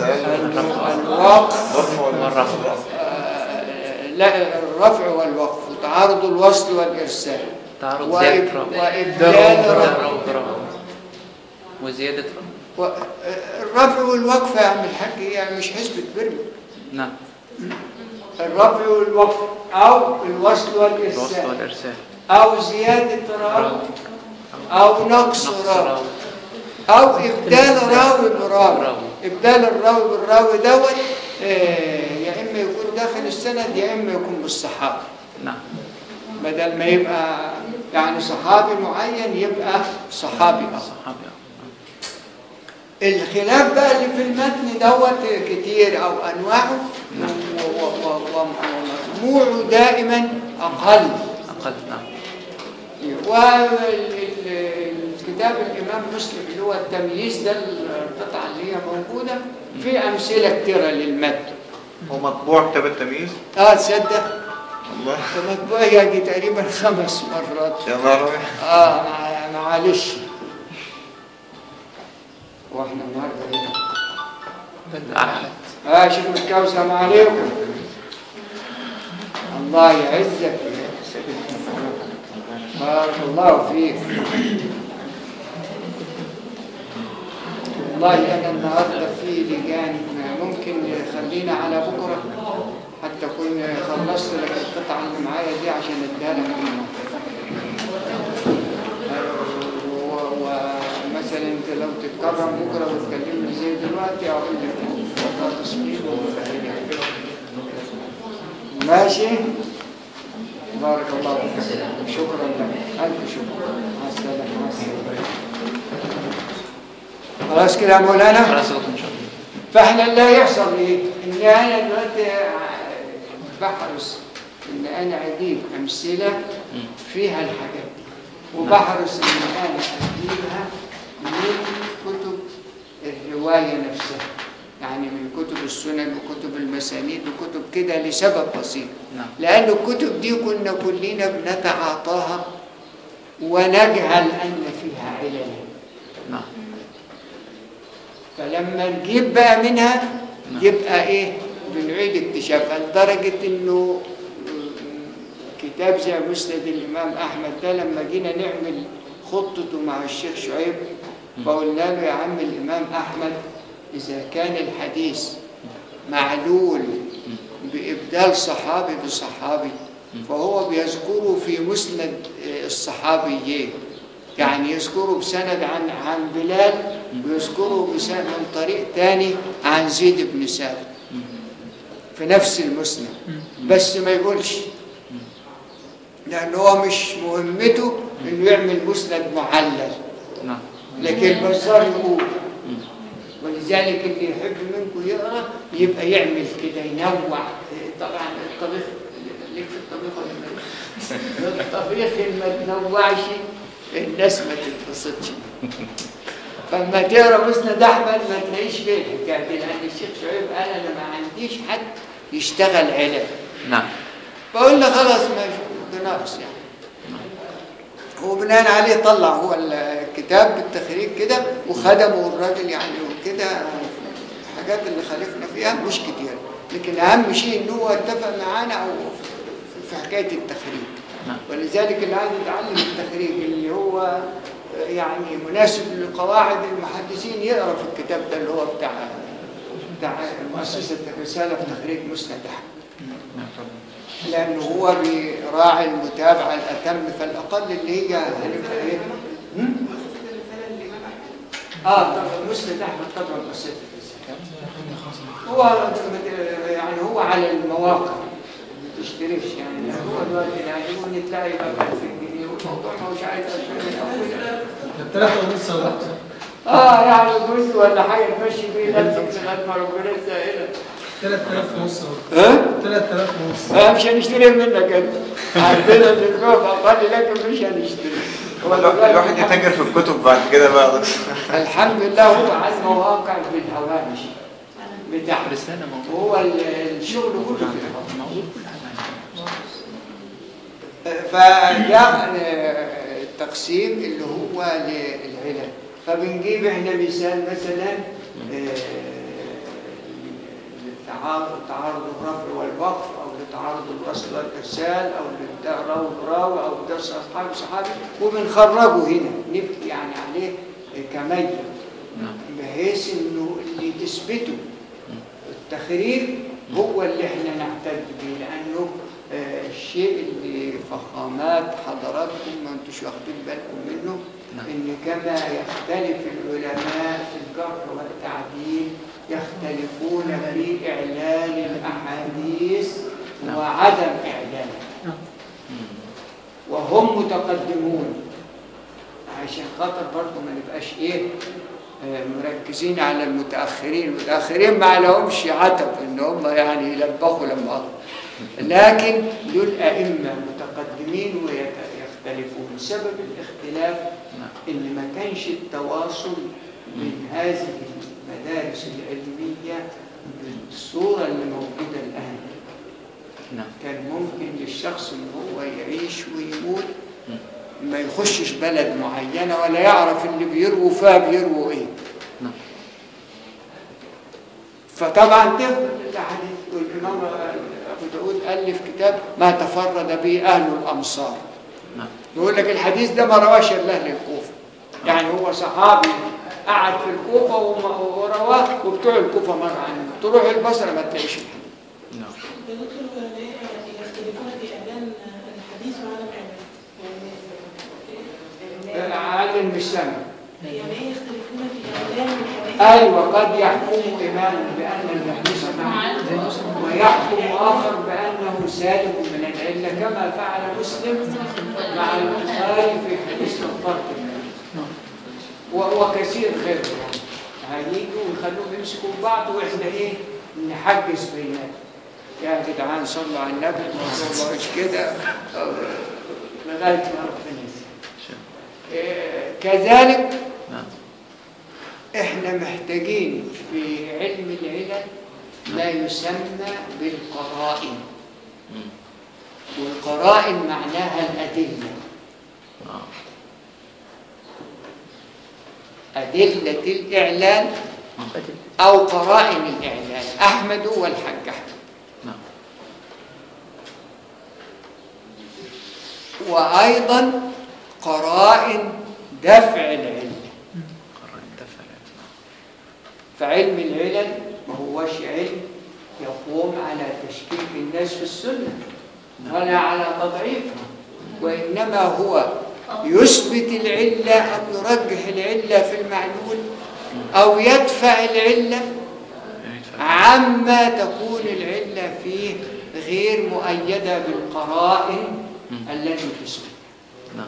الوقف والرفع آه، لا الرفع والوقف وتعارض الوصل والارسال تعارض وإب- زيادة رفع وابدال رفع رفع وزيادة رفع و- الرفع والوقف يا عم الحاج هي مش حسبة برمي نعم الرفع والوقف او الوصل الوصل والارسال والارسال او زيادة راوي او نقص نقص راوي راوي او ابدال راوي براوي راوي. ابدال الراوي بالراوي دوت آه، يا اما يكون داخل السند يا اما يكون بالصحابي نعم بدل ما يبقى يعني صحابي معين يبقى صحابي اخر صحابي آه. الخلاف بقى اللي في المتن دوت كتير او انواعه و- و- و- ومجموعه دائما اقل اقل نعم والكتاب الامام مسلم اللي هو التمييز ده القطعه اللي هي موجوده في امثله كتيره للمتن هو مطبوع كتاب التمييز اه تصدق والله ده مطبوع يجي تقريبا خمس مرات يا نهار أبيض. اه مع- معلش واحنا النهارده ايه أحد اه شيخ مكاوي السلام عليكم الله يعزك بارك الله فيك والله انا النهارده في لجان ممكن خلينا على بكره حتى اكون خلصت لك القطعه اللي معايا دي عشان اديها لك و- ومثلا انت لو تتكرم بكره وتكلمني زي دلوقتي اقول لك وضع تصميم ماشي بارك الله فيك شكرا لك الف شكر مع السلامه مع السلامه خلاص كده يا مولانا خلاص لكم ان شاء الله فاحنا اللي هيحصل ايه؟ ان انا دلوقتي بحرص ان انا اجيب امثله فيها الحاجات دي وبحرص ان انا اجيبها من كتب الروايه نفسها يعني من كتب السنن وكتب المسانيد وكتب كده لسبب بسيط نعم لأن الكتب دي كنا كلنا بنتعاطاها ونجهل أن فيها علل نعم فلما نجيب بقى منها نعم. يبقى ايه بنعيد اكتشافها لدرجة انه كتاب زي مسند الامام احمد ده لما جينا نعمل خطته مع الشيخ شعيب فقلنا له يا عم الامام احمد اذا كان الحديث معلول بابدال صحابي بصحابي فهو بيذكره في مسند الصحابيين يعني يذكره بسند عن عن بلال ويذكره بسند من طريق تاني عن زيد بن ثابت في نفس المسند بس ما يقولش لأن هو مش مهمته إنه يعمل مسند معلل نعم لكن البزار يقول ولذلك اللي يحب منكم يقرا يبقى يعمل كده ينوع طبعا الطبيخ ليك في الطبيخ ولا لا؟ الطبيخ اللي ما تنوعش الناس ما تتبسطش فلما تقرا مسند احمد ما تلاقيش فيه الحكايه دي لان الشيخ شعيب قال انا ما عنديش حد يشتغل علم نعم بقول له خلاص ما بناقص يعني وبناء عليه طلع هو الكتاب بالتخريج كده وخدمه الراجل يعني وكده الحاجات اللي خالفنا فيها مش كتير لكن اهم شيء ان هو اتفق معانا او في- في حكايه التخريج نعم. ولذلك اللي عايز يتعلم التخريج اللي هو يعني مناسب لقواعد المحدثين يقرا في الكتاب ده اللي هو بتاع بتاع مؤسسه الرساله في تخريج مسند احمد نعم لأنه هو بيراعي المتابعة الأتم فالأقل اللي هي هنبقى إيه؟ هم؟ آه طبعا مسند أحمد طبعا مسند هو يعني هو على المواقع ما تشتريش يعني هو دلوقتي العيون تلاقي بقى 2000 جنيه والموضوع ما هوش عايز 2000 من أوله الثلاثة ونص يا دكتور اه يعني جزء ولا حاجه تمشي بيه نفسك لغايه ما ربنا يسهلها 3000 ونص يا دكتور ها؟ 3000 ونص آه مش هنشتري منك انت عندنا الاسبوع اقل لكن مش هنشتري هو دلوقتي الواحد يتاجر في الكتب بعد كده بقى يا دكتور الحمد لله هو عن مواقع بالهوامش بتاع رسالة موجودة هو ال- الشغل كله في الهوامش موجود كل حاجة فده التقسيم اللي هو للعلل فبنجيب احنا مثال مثلا آه، للتعارض تعارض الرفع والوقف او لتعارض الوصل والارسال او للراوي براوي او درس اصحاب صحابي وبنخرجه هنا نبكي يعني عليه كميت بحيث انه اللي تثبته التخريج هو اللي احنا نعتد به لانه آه، الشيء اللي فخامات حضراتكم ما انتوش واخدين بالكم منه نعم. ان كما يختلف العلماء في الجرح والتعديل يختلفون في اعلان الاحاديث نعم. وعدم اعلانها وهم متقدمون عشان خاطر برضه ما نبقاش ايه آه، مركزين على المتاخرين المتاخرين ما لهمش عتب ان هم يعني يلبخوا لما غلط. لكن دول ائمه متقدمين ويختلفون سبب الاختلاف نعم. ان ما كانش التواصل من هذه المدارس العلميه بالصوره اللي موجوده الان نعم كان ممكن للشخص ان هو يعيش ويموت ما يخشش بلد معينة ولا يعرف اللي بيرووا فيها بيرووا ايه نعم. فطبعا تفضل الاحاديث والامام ابو داود الف كتاب ما تفرد به اهل الامصار نعم يقول لك الحديث ده ما رواش الا اهل الكوفه يعني هو صحابي قعد في الكوفه وما- ورواه وبتوع الكوفه مر عنه تروح البصره ما تلاقيش الحديث نعم يا دكتور يعني يختلفون في اعلان الحديث وعدم اعلانه عالم مش سامع يعني ايه يختلفون في اعلان الحديث أيوة قد يحكم إمام بأن الحديث معه ويحكم آخر بأنه سالم من العلة كما فعل مسلم مع البخاري في حديث الفرق و- وكثير غيره يعني هيجوا ويخلوهم يمسكوا بعض واحنا ايه نحجز بيناتهم يا جدعان صلوا على النبي الموضوع مش كده أو- لغايه ما ربنا يسلم. إيه، كذلك نعم احنا محتاجين في علم العلل ما يسمى بالقرائن مم. والقرائن معناها الأدلة آه. أدلة الإعلان أو قرائن الإعلان أحمد والحج أحمد نعم وأيضا قرائن دفع العلم قرر الدفع فعلم العلل ما هوش علم يقوم على تشكيك الناس في السنة ولا على تضعيفها وإنما هو يثبت العلة أو يرجح العلة في المعلول أو يدفع العلة عما تكون العلة فيه غير مؤيدة بالقرائن التي تثبت نعم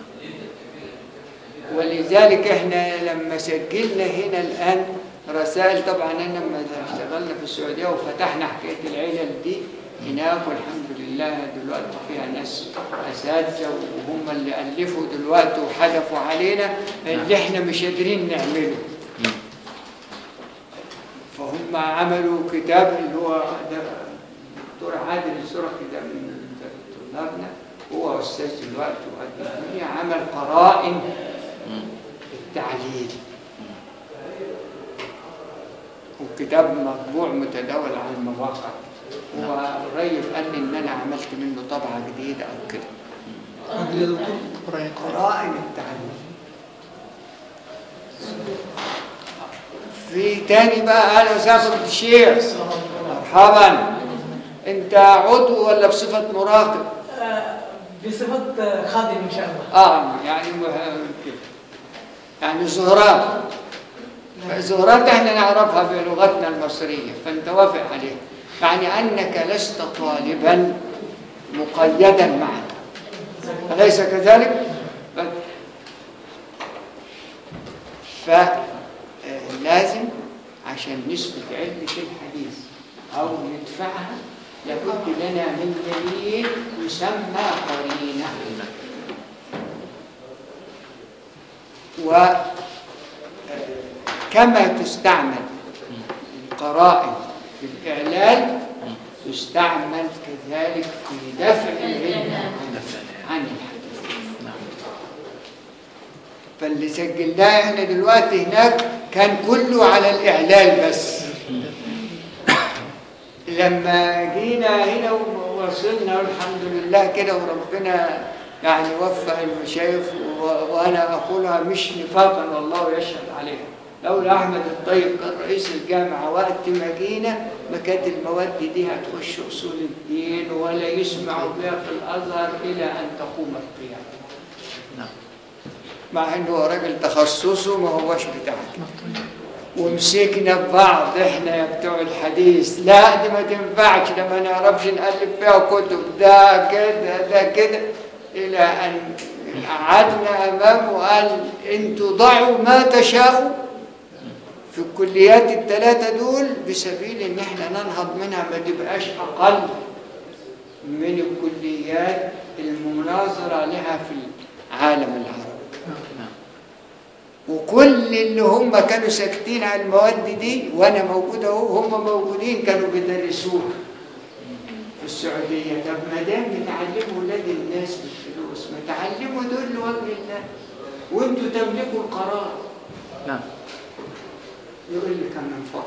ولذلك احنا لما سجلنا هنا الآن رسائل طبعا انا لما اشتغلنا في السعودية وفتحنا حكاية العلل دي هناك والحمد لله دلوقتي فيها ناس اساتذه وهم اللي الفوا دلوقتي وحدفوا علينا اللي احنا مش قادرين نعمله فهم عملوا كتاب اللي هو ده دكتور عادل الزرقي ده من طلابنا هو استاذ دلوقتي وقد الدنيا عمل قرائن التعليل وكتاب مطبوع متداول على المواقع وقريب قال لي ان انا عملت منه طبعه جديده او كده عادل يا دكتور قرائن التعليل في تاني بقى اهلا وسهلا بالشيخ مرحبا انت عضو ولا بصفة مراقب آه، بصفة آه، خادم إن شاء الله اه يعني مه- كده. يعني زهرات زهرات احنا نعرفها بلغتنا المصرية فانت وافق عليها يعني انك لست طالبا مقيدا معنا أليس كذلك؟ فلازم عشان نثبت علة الحديث أو ندفعها لابد لنا من دليل يسمى قرينة وكما تستعمل القرائن في الإعلال تستعمل كذلك في دفع العلم عن- عن الحديث فاللي سجلناه احنا دلوقتي هناك كان كله على الإعلال بس لما جينا هنا ووصلنا والحمد لله كده وربنا يعني وفق المشايخ و- وانا اقولها مش نفاقا والله يشهد عليها لولا احمد الطيب كان رئيس الجامعه وقت ما جينا ما كانت المواد دي هتخش اصول الدين ولا يسمعوا بها في الازهر الى ان تقوم القيامه مع انه هو راجل تخصصه ما هوش بتاعك ومسكنا ببعض احنا يا بتوع الحديث لا دي ما تنفعش ده ما نعرفش نألف فيها كتب ده كده ده كده الى ان قعدنا امامه وقال انتوا ضعوا ما تشاءوا في الكليات الثلاثة دول بسبيل ان احنا ننهض منها ما تبقاش اقل من الكليات المناظرة لها في العالم العربي وكل اللي هم كانوا ساكتين على المواد دي وانا موجود اهو هم موجودين كانوا بيدرسوها في السعوديه طب ما دام بتعلموا ولاد الناس بالفلوس ما تعلموا دول لوجه الله وانتوا تملكوا القرار نعم يقول لي كان من فضل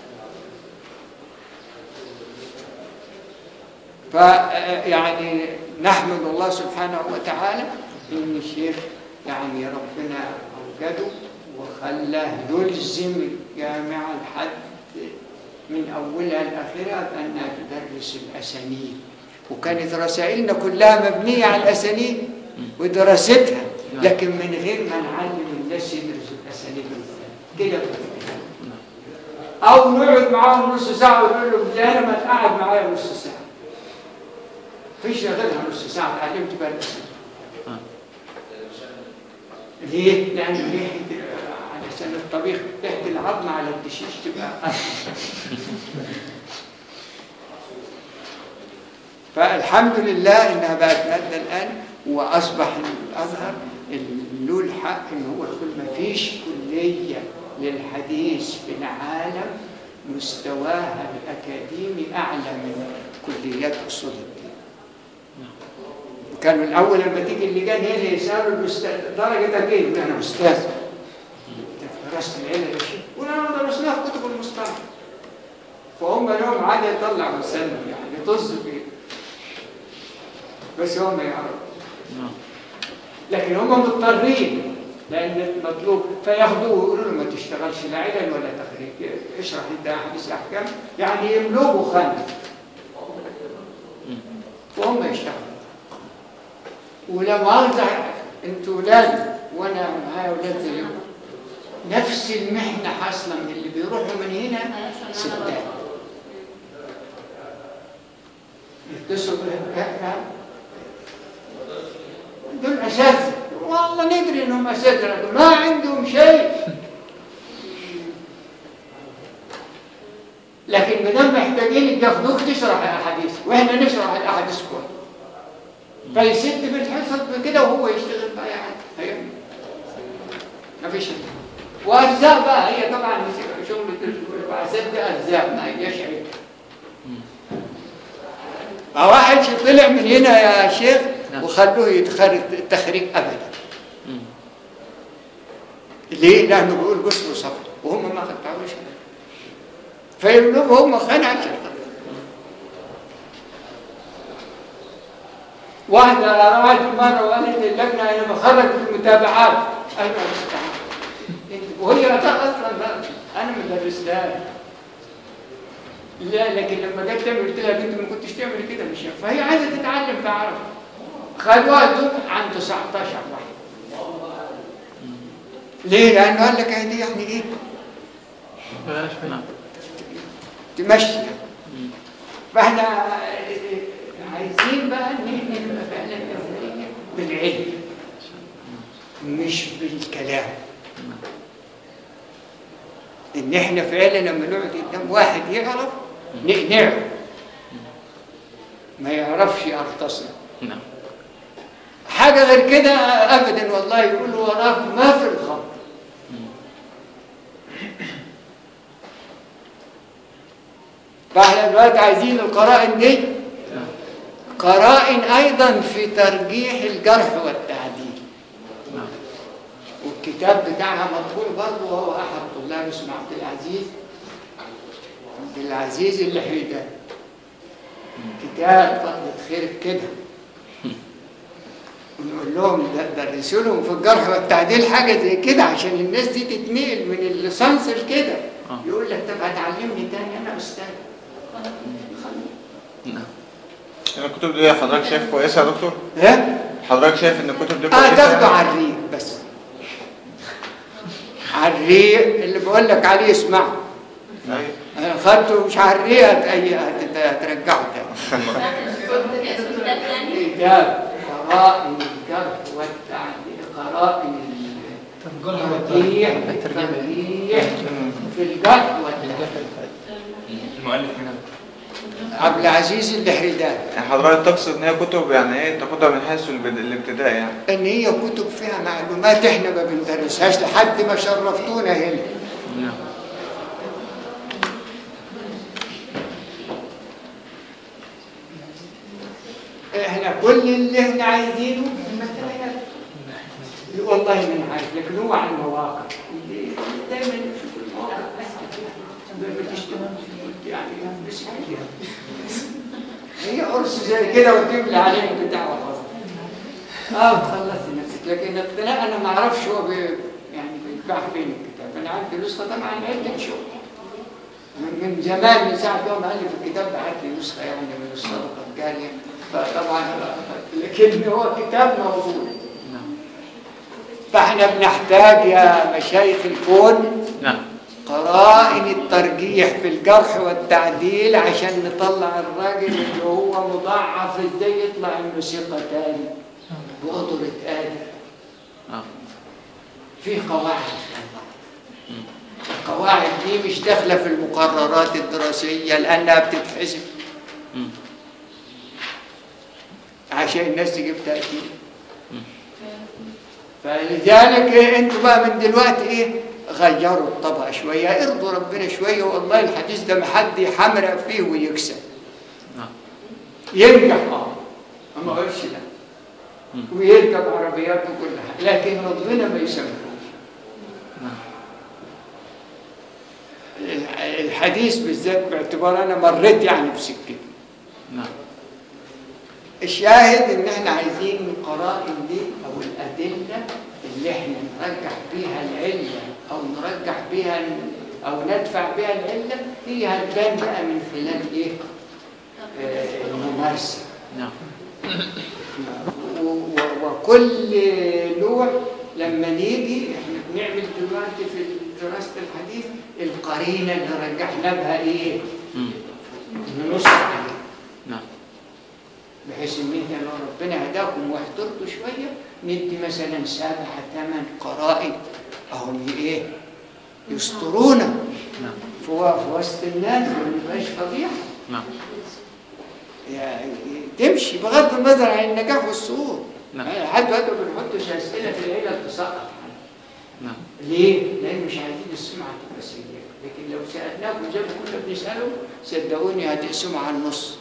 فيعني نحمد الله سبحانه وتعالى ان الشيخ يعني ربنا اوجده وخلاه يلزم الجامعه لحد من اولها لاخرها بانها تدرس الاسانيد وكانت رسائلنا كلها مبنيه على الاسانيد ودراستها لكن من غير ما نعلم الناس يدرسوا الاسانيد كده او نقعد معاهم نص ساعه ونقول لهم ده انا ما تقعد معايا نص ساعه فيش غيرها نص ساعه اتعلمت بقى الاسانيد ليه؟ لأن ريحة على سن الطبيخ ريحة العظم على الدشيش تبقى أحسن. فالحمد لله إنها بقت مادة الآن وأصبح الأزهر له الحق إن هو يقول ما فيش كلية للحديث في العالم مستواها الأكاديمي أعلى من كليات أصول الدين كانوا الاول لما تيجي اللجان هنا يسالوا الاستاذ درجتك ايه؟ يقول انا استاذ أنت درست العلم يا شيخ يقول انا درسناها في كتب المصطلح فهم لهم عاده يطلع مسلم يعني طز فيه بس هم يعرفوا لكن هم مضطرين لان المطلوب فياخدوه ويقولوا له ما تشتغلش لا علل ولا تخريج اشرح انت احاديث احكام يعني يملكوا خانه وهم يشتغلوا ولو مؤاخذة انتوا ولاد وانا معايا ولاد زيكم نفس المحنة حاصلة من اللي بيروحوا من هنا ستات يتصلوا بالهكا دول أساتذة والله ندري انهم أساتذة ما عندهم شيء لكن ما دام محتاجين ياخدوك تشرح الاحاديث واحنا نشرح الاحاديث كويس فيسد بالحصص بكده وهو يشتغل بقى يعني هيعمل ما فيش وارزاق بقى هي طبعا شغل البعثات دي ارزاق ما هياش عيب ما واحد طلع من هنا يا شيخ نعم. وخلوه يتخرج التخريج ابدا ليه؟ لانه بيقول جسم وصفر وهم ما قطعوش فيقولوا هم خان عشان خاطر. واحدة راحت مرة وقالت للجنة أنا بخرج في المتابعات أيوة المستعان وهي لا أصلا لا أنا ما درستهاش لا لكن لما جت تعمل قلت لها بنت ما كنتش تعمل كده مش هينفع. فهي عايزه تتعلم تعرف خدوها دول عن 19 واحد ليه؟ لانه قال لك هي دي يعني ايه؟ نعم تمشي فاحنا عايزين بقى ان احنا نبقى فعلا أولياء بالعلم مش بالكلام ان احنا فعلا لما نقعد قدام واحد يعرف نقنعه ما يعرفش يختصر نعم حاجة غير كده أبدا والله يقول وراك ما في الخط فاحنا دلوقتي عايزين القرائن دي قرائن أيضا في ترجيح الجرح والتعديل نعم والكتاب بتاعها مطبوع برضه وهو أحد طلاب اسمه عبد العزيز عبد العزيز اللحيدان كتاب فضلة خير كده ونقول لهم د- درسوا لهم في الجرح والتعديل حاجة زي كده عشان الناس دي تتنقل من الليسانس لكده آه. يقول لك طب هتعلمني تاني أنا أستاذ نعم الكتب دي حضرتك شايف كويسه يا دكتور ها؟ حضرتك شايف ان الكتب دي اه كويسه تاخده يعني؟ على الريق بس على الريق اللي بقول لك عليه اسمعه أيوة. انا خدته مش على الريق هت- هت- هترجعه تاني كتاب قرائن الجرح والتعديل قرائن ال- طب جرح الترجيح والتعديل الترجيح في الجرح والتعديل المؤلف هنا عبد العزيز الدحريدان يعني حضرتك تقصد ان هي كتب يعني ايه تاخدها من حيث البد- الابتداء يعني ان هي كتب فيها معلومات احنا ما بندرسهاش لحد ما شرفتونا هنا نعم احنا كل اللي احنا عايزينه مثلا والله من عارف لكن هو على المواقع دايما نشوف المواقع بتشتغل يعني بس هي قرص زي كده وتملى عليه البتاع وخلاص اه تخلصت نفسك لكن لا انا ما اعرفش هو بي يعني بيتباع فين الكتاب انا عندي نسخه طبعا عده شغل من من زمان من ساعه يوم الف الكتاب بعت لي نسخه يعني من الصدقه الجاريه فطبعا لكن هو كتاب موجود نعم فاحنا بنحتاج يا مشايخ الكون نعم قرائن الترجيح في الجرح والتعديل عشان نطلع الراجل اللي هو مضاعف ازاي يطلع انه ثقه تاني وقدرة آلي اه في قواعد القواعد دي مش داخله في المقررات الدراسيه لانها بتتحسب مم. عشان الناس تجيب تأكيد فلذلك إيه انتوا بقى من دلوقتي ايه غيروا الطبع شويه ارضوا ربنا شويه والله الحديث ده ما حد يحمرق فيه ويكسب نعم ينجح اه ما اقولش لا مم. ويركب عربيات وكل حاجه لكن ربنا ما يسامحوش نعم الحديث بالذات باعتبار انا مريت يعني بسكته نعم الشاهد ان احنا عايزين القرائن دي او الادله اللي احنا نرجح بيها العله او نرجح بيها ال- او ندفع بيها العله هي هتبان بقى من خلال ايه؟ آه، الممارسه نعم و- و- وكل نوع لما نيجي احنا بنعمل دلوقتي في دراسه الحديث القرينه اللي رجحنا بها ايه؟ مم. ننص عليها نعم بحيث ان احنا لو ربنا هداكم واحترتوا شويه ندي مثلا سبع ثمان قرائن اهم ايه؟ يسترونا نعم في و- في وسط الناس ما نبقاش فضيحه نعم يعني تمشي بغض النظر عن النجاح والسقوط نعم. يعني لحد دلوقتي ما بنحطش اسئله في العيله تسقط نعم ليه؟ لان مش عايزين السمعه تبقى سيئه لكن لو سالناكم زي ما كنا بنساله صدقوني هتقسموا على النص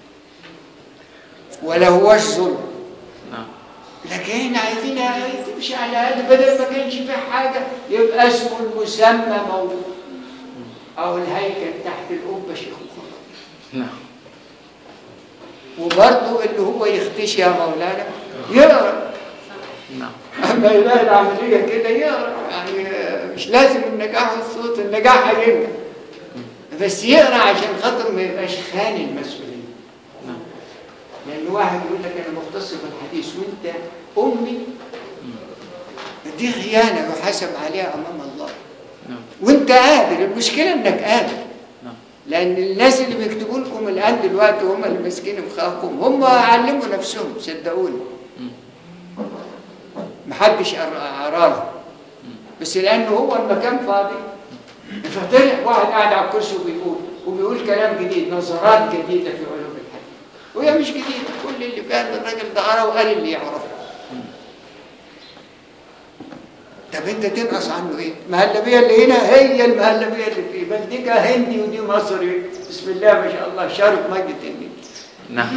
ولا هوش ظلم نعم لكن احنا عايزين تمشي على الاقل بدل ما كانش في حاجه يبقى اسمه المسمى موجود او الهيكل تحت القبه شيخ وخلاص نعم وبرضه اللي هو يختشي يا مولانا يقرا نعم اما يلاقي العمليه كده يقرا يعني مش لازم النجاح والصوت النجاح هينجح بس يقرا عشان خاطر ما يبقاش خان المسؤوليه نعم. لان واحد يقول لك انا مختص في الحديث وانت امي دي خيانه يحاسب عليها امام الله نعم وانت قادر المشكله انك قادر نعم لان الناس اللي بيكتبوا لكم الان دلوقتي هم اللي ماسكين مخاخكم هم علموا نفسهم صدقوني مم. محدش قراله بس لانه هو المكان فاضي فطلع واحد قاعد على الكرسي وبيقول وبيقول كلام جديد نظرات جديده في علوم الحديث وهي مش جديده كل اللي كان الراجل ده قرا وقال اللي يعرفه طب انت تنقص عنه ايه؟ المهلبيه اللي هنا هي المهلبيه اللي فيه بل دي هندي ودي مصري بسم الله ما شاء الله شارب مجد النيل نعم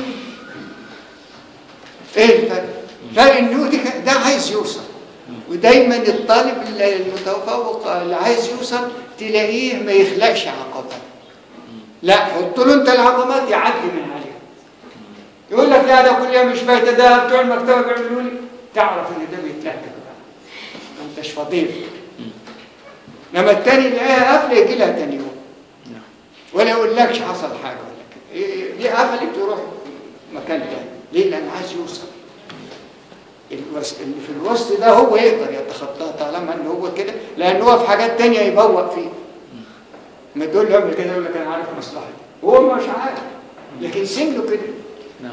ايه الفرق؟ فرق انه دي ده عايز يوصل ودايما الطالب المتفوق اللي عايز يوصل تلاقيه ما يخلقش عقبات لا حط له انت العقبات يعدي من عليها يقول لك لا ده كليه مش فايته ده بتوع المكتبه بيعملوا لي تعرف ان ده بيتلكك بقى ما انتش فضيل لما التاني يلاقيها قافله يجي لها تاني يوم نعم. ولا يقولكش حصل حاجه ولا كده إيه- دي قفلت تروح مكان تاني ليه؟ لان عايز يوصل الوس... اللي في الوسط ده هو يقدر يتخطاه طالما ان هو كده لان هو في حاجات تانية يبوق فيه ما تقول له اعمل كده يقول لك انا عارف مصلحتي هو مش عارف لكن سنه كده نعم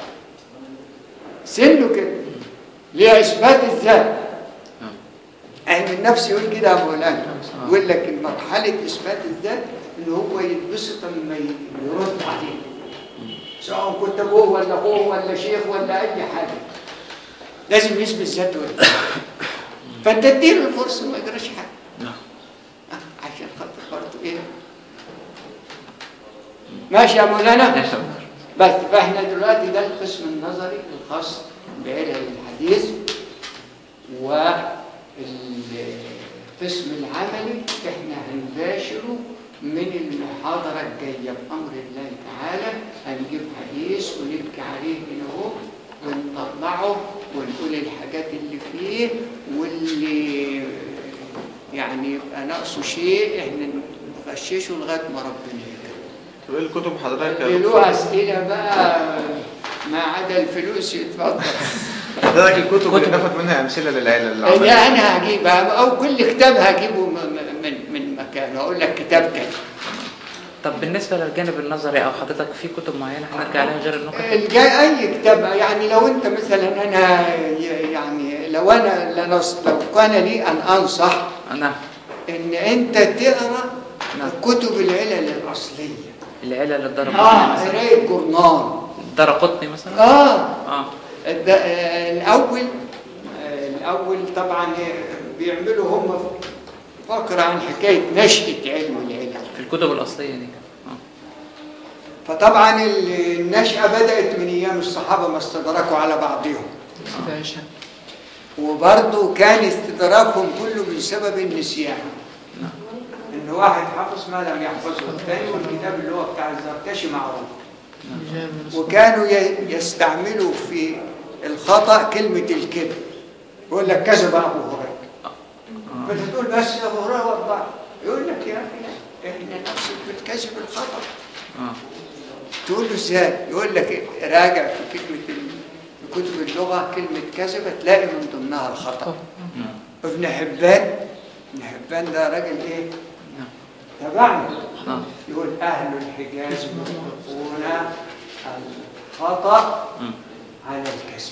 سنه كده ليه اثبات الذات نعم علم النفس يقول كده يا مولانا آه. يقول لك مرحله اثبات الذات ان هو يتبسط لما ي- يرد عليه سواء كنت ابوه ولا اخوه ولا شيخ ولا اي حاجه لازم يثبت ذاته ولا فانت اديله الفرصه ما يجراش حاجه نعم آه، عشان خاطر برضه ايه ماشي يا مولانا يا شباب بس فاحنا دلوقتي ده القسم النظري الخاص بعلم الحديث والقسم العملي احنا هنباشره من المحاضرة الجاية بأمر الله تعالى هنجيب حديث ونبكي عليه هنا اهو ونطلعه ونقول الحاجات اللي فيه واللي يعني يبقى ناقصه شيء احنا نغششه لغاية ما ربنا يكرمه طب ايه الكتب حضرتك يا اللي دكتور؟ له أسئلة بقى ما عدا الفلوس يتفضل حضرتك الكتب اللي ناخد منها امثله للعلل ده العمليه أنا هجيبها أو كل كتاب هجيبه م- م- من من مكان أقول لك كتاب كذا طب بالنسبة للجانب النظري أو حضرتك في كتب معينة هنرجع عليها غير النكت؟ الجاي أي كتاب يعني لو أنت مثلا أنا ي- يعني لو أنا لنص لو كان لي أن أنصح نعم إن أنت تقرأ نعم. كتب العلل الأصلية العلل الدرقطني آه مثلا قراية جورنال الدرقطني مثلا؟ آه اه الد- آه، الأول آه، الأول طبعا بيعملوا هم فقرة عن حكاية نشأة علم العلل في الكتب الأصلية دي اه فطبعا ال- النشأة بدأت من أيام الصحابة ما استدركوا على بعضهم وبرضه كان استدراكهم كله بسبب النسيان نعم إن واحد حفظ ما لم يحفظه الثاني والكتاب اللي هو بتاع الزركشي معروف وكانوا ي- يستعملوا في الخطأ كلمة الكذب يقول لك كذب أبو هريرة آه. فتقول بس يا أبو هريرة وضع يقول لك يا أخي لا، إحنا نقصد بالكذب الخطأ اه تقول له ازاي؟ يقول لك إيه؟ راجع في كلمة ال- في كتب اللغة كلمة كذبة تلاقي من ضمنها الخطأ نعم ابن حبان ابن حبان ده راجل ايه؟ نعم تبعنا اه يقول أهل الحجاز يطلقون الخطأ مم. على الكذب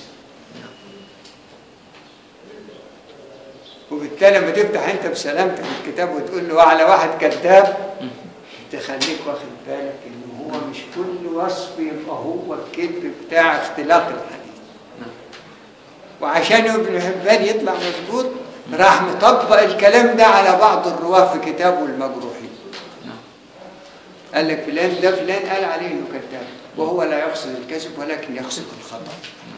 وبالتالي لما تفتح انت بسلامتك الكتاب وتقول له على واحد كذاب تخليك واخد بالك ان هو مش كل وصف يبقى هو الكذب بتاع اختلاق الحديث نعم. وعشان ابن حبان يطلع مظبوط راح مطبق الكلام ده على بعض الرواه في كتابه المجروحين نعم قال لك فلان ده فلان قال عليه انه كذاب وهو لا يقصد الكذب ولكن يقصد الخطأ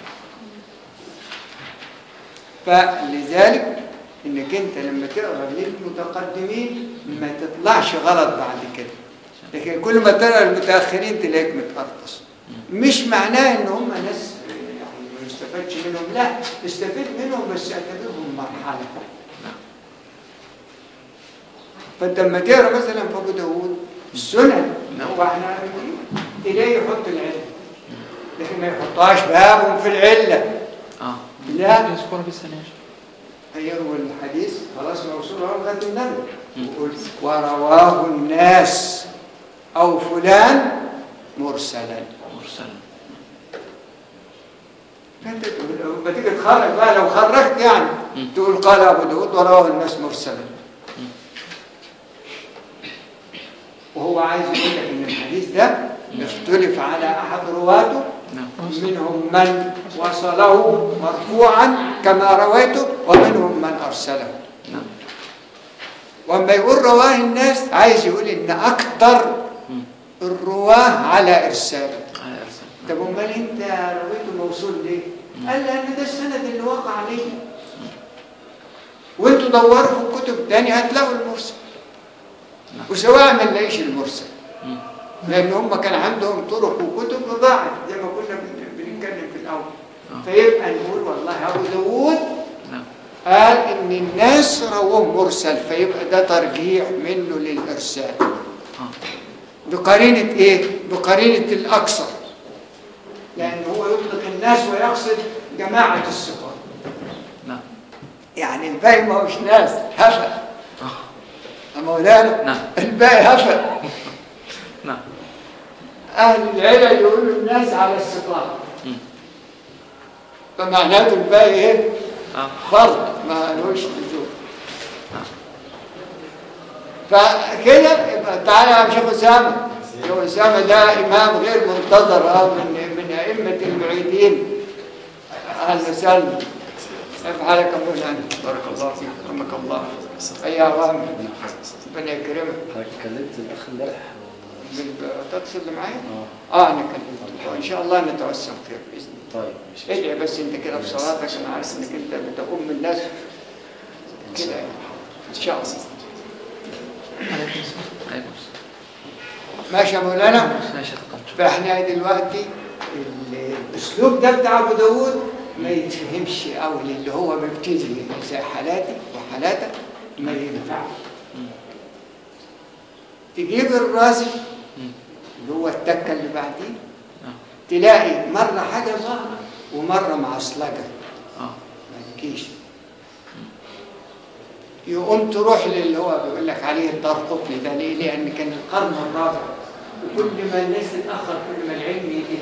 فلذلك انك انت لما تقرا للمتقدمين ما تطلعش غلط بعد كده لكن كل ما تقرا المتاخرين تلاقيك متقرطس مش معناه ان هم ناس يعني ما يستفادش منهم لا استفيد منهم بس اعتبرهم مرحله فانت لما تقرا مثلا في ابو داوود السنن نعم. هو احنا تلاقي يحط العلة لكن ما يحطهاش باب في العلة اه لا. يذكر بالسنة يروي الحديث خلاص موصول هو لغايه النبي مم. يقول ورواه الناس او فلان مرسلا مرسل فانت تقول لما تيجي تخرج بقى لو خرجت يعني مم. تقول قال ابو داود ورواه الناس مرسلا وهو عايز يقول لك ان الحديث ده اختلف على احد رواته نعم منهم من وصله مرفوعا كما رويته ومنهم من ارسله نعم واما يقول رواه الناس عايز يقول ان اكتر مم. الرواه على ارساله على ارسل طب امال انت رويته موصول ليه؟ قال لان ده السند اللي وقع عليه وانتوا دوروا في الكتب تاني هتلاقوا المرسل نعم. وسواء ما نلاقيش المرسل مم. لان هم كان عندهم طرق وكتب وضاعت زي ما كنا بن- بنتكلم في الاول آه. فيبقى نقول والله ابو داوود نعم قال ان الناس رواه مرسل فيبقى ده ترجيح منه للارسال اه بقرينه ايه بقرينه الاكثر لان هو يطلق الناس ويقصد جماعه الثقات نعم يعني الباقي ما هوش ناس هفا آه. يا مولانا نعم. الباقي هفا نعم اهل العلل يقولوا الناس على الثقات مم. فمعناته الباقي ايه اه فرض ما لهوش لزوم نعم فكده يبقى تعالى يا شيخ اسامه شيخ اسامه ده امام غير منتظر اه من من ائمه المعيدين اهلا وسهلا كيف حالك يا مولانا بارك الله فيك رحمك الله اي عوام ربنا يكرمك حضرتك كلمت الاخ امبارح تتصل معايا؟ اه اه انا كلمته وان شاء الله نتوسم خير باذن الله طيب ماشي ادعي بس انت كده بصلاتك انا عارف انك انت بتقوم الناس كده يعني ان شاء الله عليكم السلام عليكم السلام ماشي يا مولانا ماشي تقدم فاحنا دلوقتي ال- الاسلوب ده بتاع ابو داوود ما يتفهمش قوي اللي هو بيبتدي زي حالاتي وحالاتك ما ينفعش تجيب الرازي مم. اللي هو التكه اللي بعديه اه تلاقي مره حاجه ظاهره ومره معصلجه اه ما تجيش يقوم تروح للي هو بيقول لك عليه الدار قطني ده ليه؟ لأن كان القرن الرابع وكل ما الناس تتأخر كل ما العلم يقل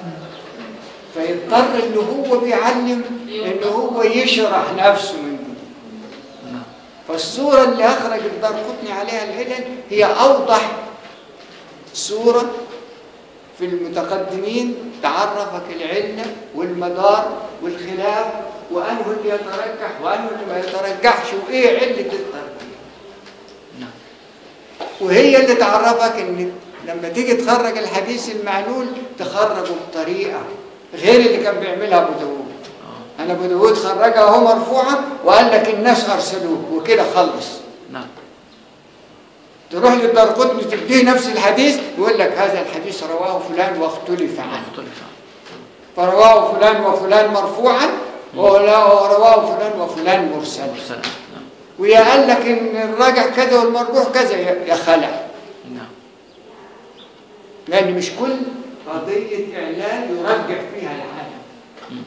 فيضطر إن هو بيعلم إن هو يشرح نفسه من جديد نعم فالصورة اللي أخرج الدار قطني عليها العلل هي أوضح صورة في المتقدمين تعرفك العلة والمدار والخلاف وأنه اللي يترجح وأنه اللي ما يترجحش وإيه علة الترجيح نعم وهي اللي تعرفك إن لما تيجي تخرج الحديث المعلول تخرجه بطريقة غير اللي كان بيعملها أبو داوود اه أنا أبو داوود خرجها وهو مرفوعة وقال لك الناس أرسلوه وكده خلص نعم تروح للدرقطني تديه نفس الحديث يقول لك هذا الحديث رواه فلان واختلف عنه مختلف فرواه فلان وفلان مرفوعا ولا- ورواه فلان وفلان مرسلا مرسلا نعم ويا قال لك ان الراجع كذا والمرجوح كذا يا يا خلع نعم لان مش كل قضيه اعلان يرجح فيها العالم مم.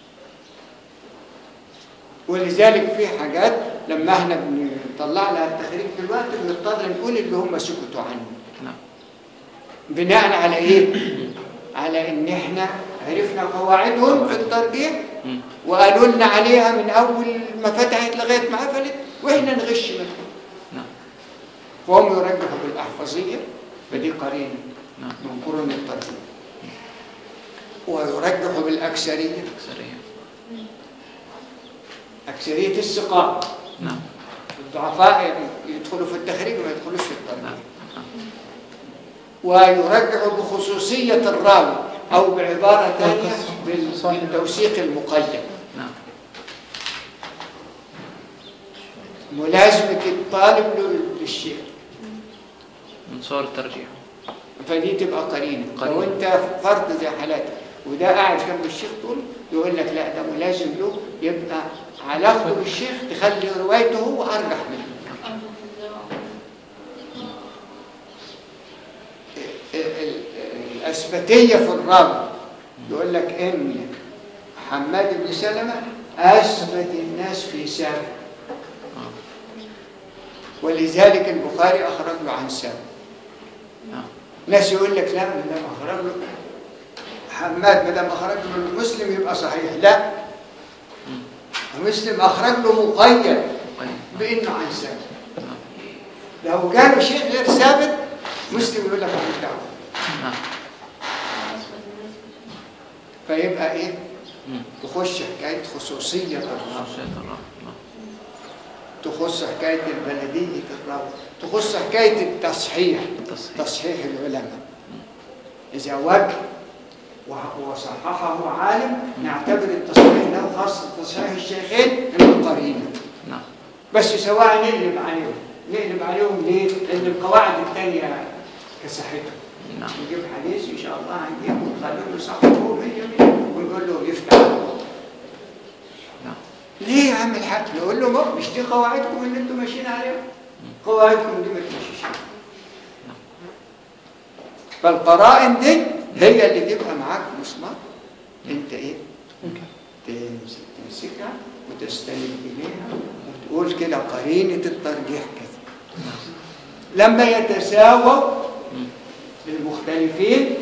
ولذلك في حاجات لما احنا بنطلع لها التخريج دلوقتي بنضطر نقول اللي هم سكتوا عنه نعم بناء على ايه على ان احنا عرفنا قواعدهم في الترجيح مم. وقالوا لنا عليها من اول ما فتحت لغايه ما قفلت واحنا نغش منهم نعم فهم يرجحوا بالاحفظيه فدي قرينه نعم من قرون الترجيح ويرجحوا بالاكثريه أكثرية اكثريه الثقات نعم الضعفاء يدخلوا في التخريج وما يدخلوش في نعم الترجيح نعم ويرجحوا بخصوصيه الراوي او بعباره ثانيه بال- بالتوثيق المقيد نعم ملازمه الطالب ل- للشيخ من صور الترجيح فدي تبقى قرينه قرينة. لو انت فرد زي حالاتي وده قاعد جنب الشيخ طول يقول لك لا ده ملازم له يبقى علاقته بالشيخ تخلي روايته هو ارجح منه اثباتيه في الراوي يقول لك ان حماد بن سلمه اثبت الناس في سابق ولذلك البخاري اخرج له عن سابق نعم. ناس يقول لك لا ما دام اخرج له حماد ما دام اخرج له مسلم يبقى صحيح لا مسلم اخرج له مقيد طيب. بانه عن ثابت لو كان شيء غير ثابت مسلم يقول لك ماليش دعوه نعم. فيبقى ايه مم. تخش حكايه خصوصيه الراوي خشية الرحمة. نعم. تخص حكايه البلديه الراوي تخص حكايه التصحيح التصحيح. تصحيح العلماء اذا وجه و- وصححه عالم نعتبر التصحيح له خاص تصحيح الشيخين من قرينه نعم بس سواء نقلب عليهم نقلب عليهم ليه؟ لأن القواعد التانية كصحتهم نعم نجيب حديث إن شاء الله هنجيبه ونخليه يصححه مية مية ونقول له يفتح نعم ليه يا عم الحاج؟ نقول له ما مش دي قواعدكم اللي انتم ماشيين عليها قواعدكم دي ما تمشيش عليها. فالقرائن دي هي اللي تبقى معاك مسمار انت ايه؟ تمسك تمسكها وتستند اليها وتقول كده قرينه الترجيح كذا لما يتساووا المختلفين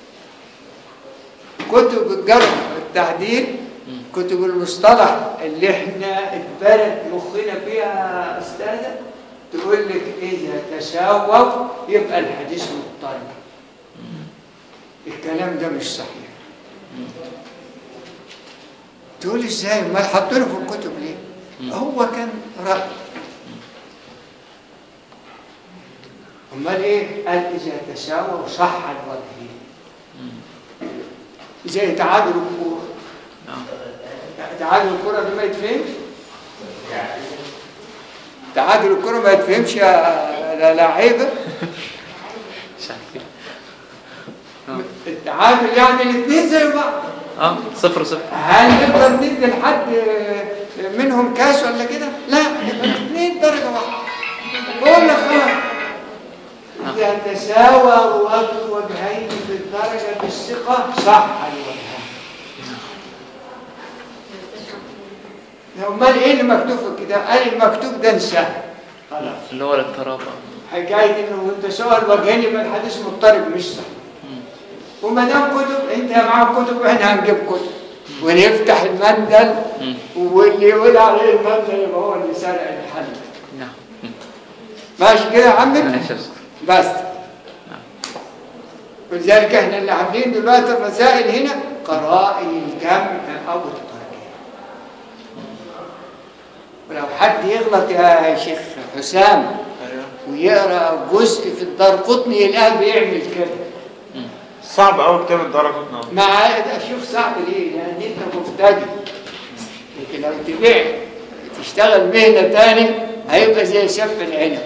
كتب الجرح والتعديل كتب المصطلح اللي احنا اتبرد مخنا فيها استاذه تقول لك اذا تساووا يبقى الحديث مضطرب الكلام ده مش صحيح تقول ازاي ما حطينه في الكتب ليه هو كان رأي امال ايه قال اذا تساووا صح الوجهين زي تعادل الكوره نعم تعادل الكرة ده ما يتفهمش تعادل الكرة ما يتفهمش يا لا لعيبة مش عارف كده آه. التعادل يعني الاثنين زي بعض اه صفر صفر هل نقدر ندي لحد منهم كاس ولا كده؟ لا يبقى الاثنين درجة واحدة بقول لك خلاص إذا تساوى رواة الوجهين في الدرجة بالثقة صح الوجهان امال ايه اللي مكتوب في الكتاب؟ قال المكتوب ده انساه خلاص اللي هو الاضطراب آه. حكايه انه تساوى الوجهين يبقى الحديث مضطرب مش صح وما دام كتب انت معاك كتب احنا هنجيب كتب ونفتح المندل مم. واللي يقول عليه المندل يبقى هو اللي سرق الحل نعم مم. ماشي كده يا عمي ماشي يا أستاذ. بس ولذلك احنا اللي عاملين دلوقتي الرسائل هنا قرائن الجمع او الترجيح ولو حد يغلط يا شيخ حسام ويقرا جزء في الدار قطني يلاقيه بيعمل كده صعب قوي كتاب الدرجة مع اشوف صعب ليه لان انت مبتدئ لكن لو تبيع تشتغل مهنه تاني هيبقى زي شف العنب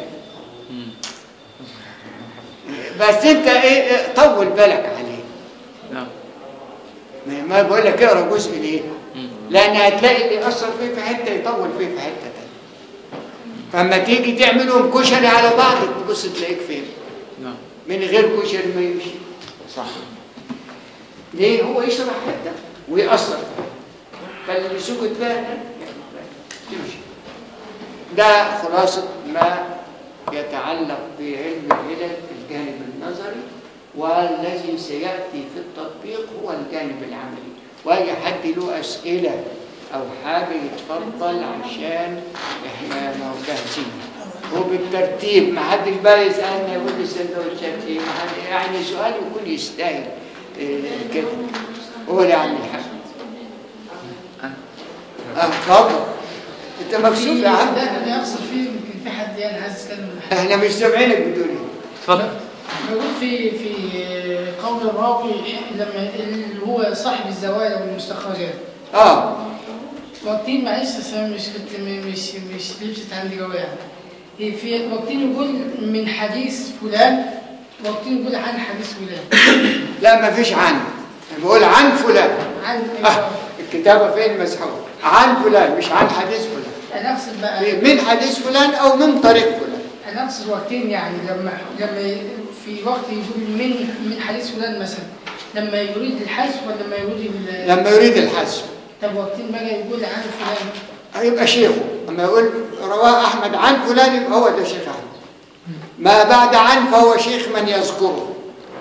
بس انت ايه إيه، طول بالك عليه نعم ما- ما بقول لك اقرا جزء ليه مم. لان هتلاقي اللي ياثر فيه في حته يطول فيه في حته تانيه فاما تيجي تعملهم كشري على بعض تبص تلاقيك فين نعم من غير كشري ما يمشي صح ليه هو يشرح حته ويأثر فيها فاللي سكت بقى ده تمشي ده خلاصة ما يتعلق بعلم العلل في الجانب النظري والذي سيأتي في التطبيق هو الجانب العملي وأي حد له أسئلة أو حاجة يتفضل عشان إحنا ما هو جاهزين وبالترتيب ما حدش بقى يسألني يقول لي سندوتشات إيه ما حد- يعني سؤال يكون يستاهل إيه كده قول يا عم الحاج اه اتفضل انت مكسوف يا عم لا انا اقصد فيه يمكن في حد يعني عايز يتكلم عن حاجه احنا مش سامعينك بتقول ايه اتفضل بيقول في في قول الراوي لما اللي هو صاحب الزوايا والمستخرجات اه وقتين معلش بس أنا مش كنت م- مش مش لبست عندي قوي يعني إيه في وقتين يقول من حديث فلان وقتين يقول عن حديث فلان لا ما فيش عن بقول عن فلان عن آه. الكتابة فين مسحوب عن فلان مش عن حديث فلان انا اقصد بقى من حديث فلان او من طريق فلان انا نفس الوقتين يعني لما لما ي- في وقت يقول من من حديث فلان مثلا لما يريد الحذف ولا لما يريد ال- لما يريد الحذف طب وقتين بقى يقول عن فلان هيبقى شيخه اما يقول رواه احمد عن فلان يبقى هو ده شيخ احمد ما بعد عن فهو شيخ من يذكره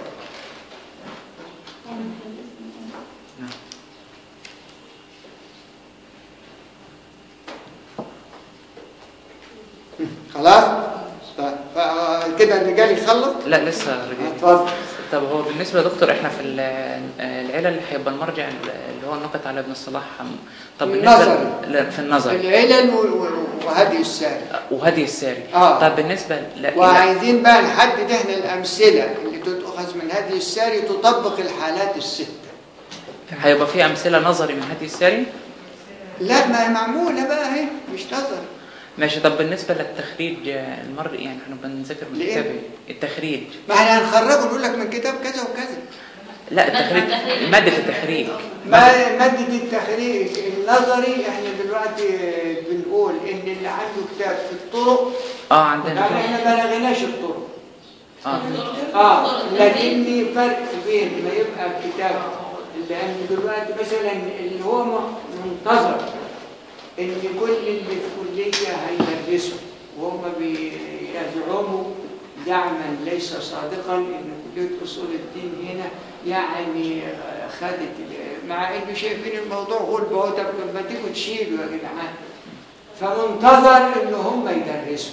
خلاص ف- ف- كده الرجال يخلص لا لسه رجعت اتفضل طب هو بالنسبه يا دكتور احنا في ال- العلل اللي هيبقى المرجع اللي هو النكت على ابن الصلاح طب بالنسبه النظري. ل- في النظر العلل و- و- وهدي الساري وهدي الساري آه. طب بالنسبه ل... وعايزين بقى نحدد احنا الامثله اللي تؤخذ من هدي الساري تطبق الحالات السته هيبقى في امثله نظري من هدي الساري لا ما هي معموله بقى اهي مش نظر ماشي طب بالنسبه للتخريج آه، المرئي يعني احنا بنذاكر من لإيه؟ كتاب إيه؟ التخريج ما احنا هنخرجه نقول لك من كتاب كذا وكذا لا التخريج ماده التخريج ما ماده التخريج النظري احنا دلوقتي بنقول ان اللي عنده كتاب في الطرق اه عندنا يعني احنا ما لغيناش الطرق اه اه لكن فرق بين ما يبقى الكتاب لان دلوقتي مثلا اللي هو م- منتظر ان كل اللي في كليه هيدرسوا وهم بيزعموا زعما ليس صادقا ان كليه اصول الدين هنا يعني آه، خدت ال- مع ان شايفين الموضوع غلب اهو طب لما تيجوا تشيلوا يا جدعان فمنتظر ان هم يدرسوا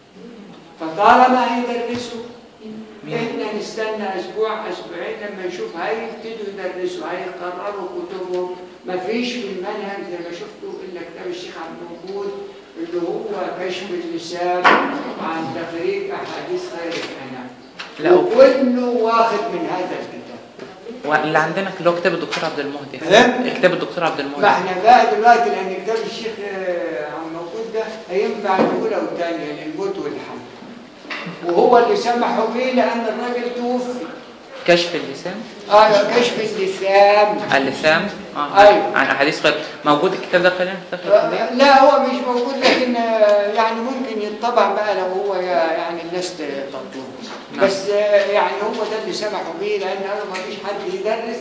فطالما هيدرسوا احنا نستنى اسبوع اسبوعين لما نشوف هيبتدوا يدرسوا هيقرروا كتبهم مفيش في المنهج زي ما شفتوا الا كتاب الشيخ عبد الموجود اللي هو كشف اللسان عن تخريج احاديث خير الانام لا وكله واخد من هذا الكتاب واللي عندنا اللي هو كتاب الدكتور عبد المهدي إيه؟ كتاب الدكتور عبد ما المهدي احنا بقى دلوقتي لان كتاب الشيخ آه، عبد الموجود ده هينفع الاولى والثانيه للموت والحمد وهو اللي سمحوا بيه لان الراجل توفي كشف اللسان اه كشف اللسان اللسان اه أيوة. عن احاديث خير موجود الكتاب ده خلينا نفتخر بيه لا هو مش موجود لكن آه، يعني ممكن يطبع بقى لو هو يا- يعني الناس تطلبه نعم. بس آه، يعني هو ده اللي سمحوا بيه لان قالوا ما فيش حد يدرس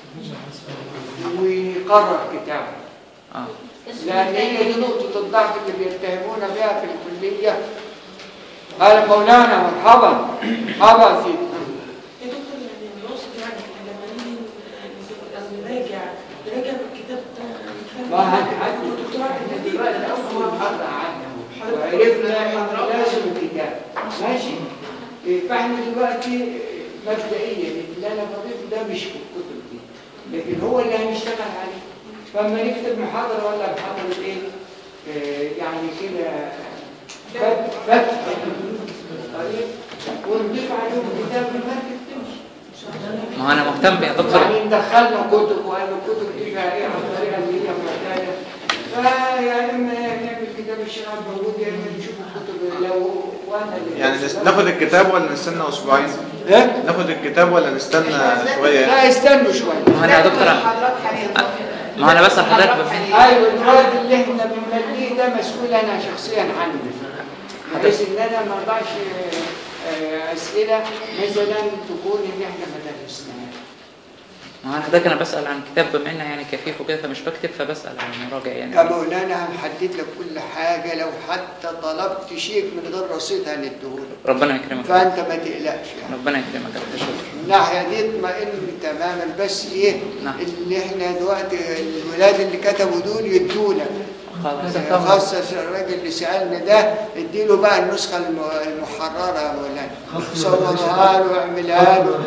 ويقرر كتابه اه لان هي دي نقطه الضعف اللي بيتهمونا بها في الكليه قال مولانا مرحبا مرحبا فيك يا دكتور يعني نقصد يعني لما نيجي ن- نراجع نراجع الكتاب ده ما هنحدد الدكتور عبد احنا المجيد دلوقتي اول محاضره قعدنا وعرفنا ان لازم الكتاب ماشي إيه، فاحنا دلوقتي مبدئيا اللي انا بضيفه ده مش في الكتب دي لكن هو اللي هنشتغل عليه فاما نكتب محاضره ولا محاضره ايه إيه، يعني كده فت- فتح طريق ونضيف عليهم كتاب ما تكتبش ما هو انا مهتم يا دكتور يعني دخلنا كتب وقال الكتب دي فيها ايه عن الطريقه اللي هي معتاده فيا اما نعمل كتاب الشيخ عبد الموجود يا اما نشوف الكتب لو وانا اللي يعني نس- ناخد الكتاب ولا نستنى اسبوعين ايه؟ ناخد الكتاب ولا نستنى شويه لا استنوا شويه ما انا يا دكتور ما هو انا بسال حضرتك بف- ايوه الواد اللي احنا بنمليه ده مسؤول انا شخصيا عنه بحيث ان انا ما اضعش آه، اسئله مثلا تكون ان احنا ما درسناهاش ما هو انا حضرتك انا بسال عن كتاب بما انها يعني كفيف وكده فمش بكتب فبسال عن المراجع يعني يا مولانا هنحدد لك كل حاجه لو حتى طلبت شيء من غير رصيد هنديهولك ربنا يكرمك فانت ما تقلقش يعني ربنا يكرمك يا دكتور من الناحيه دي اطمئن تماما بس ايه نعم. اللي احنا دلوقتي الولاد اللي كتبوا دول يدونا خلاص خاصة الراجل اللي سألنا ده اديله بقى النسخة الم- المحررة يا مولانا صورها له واعملها له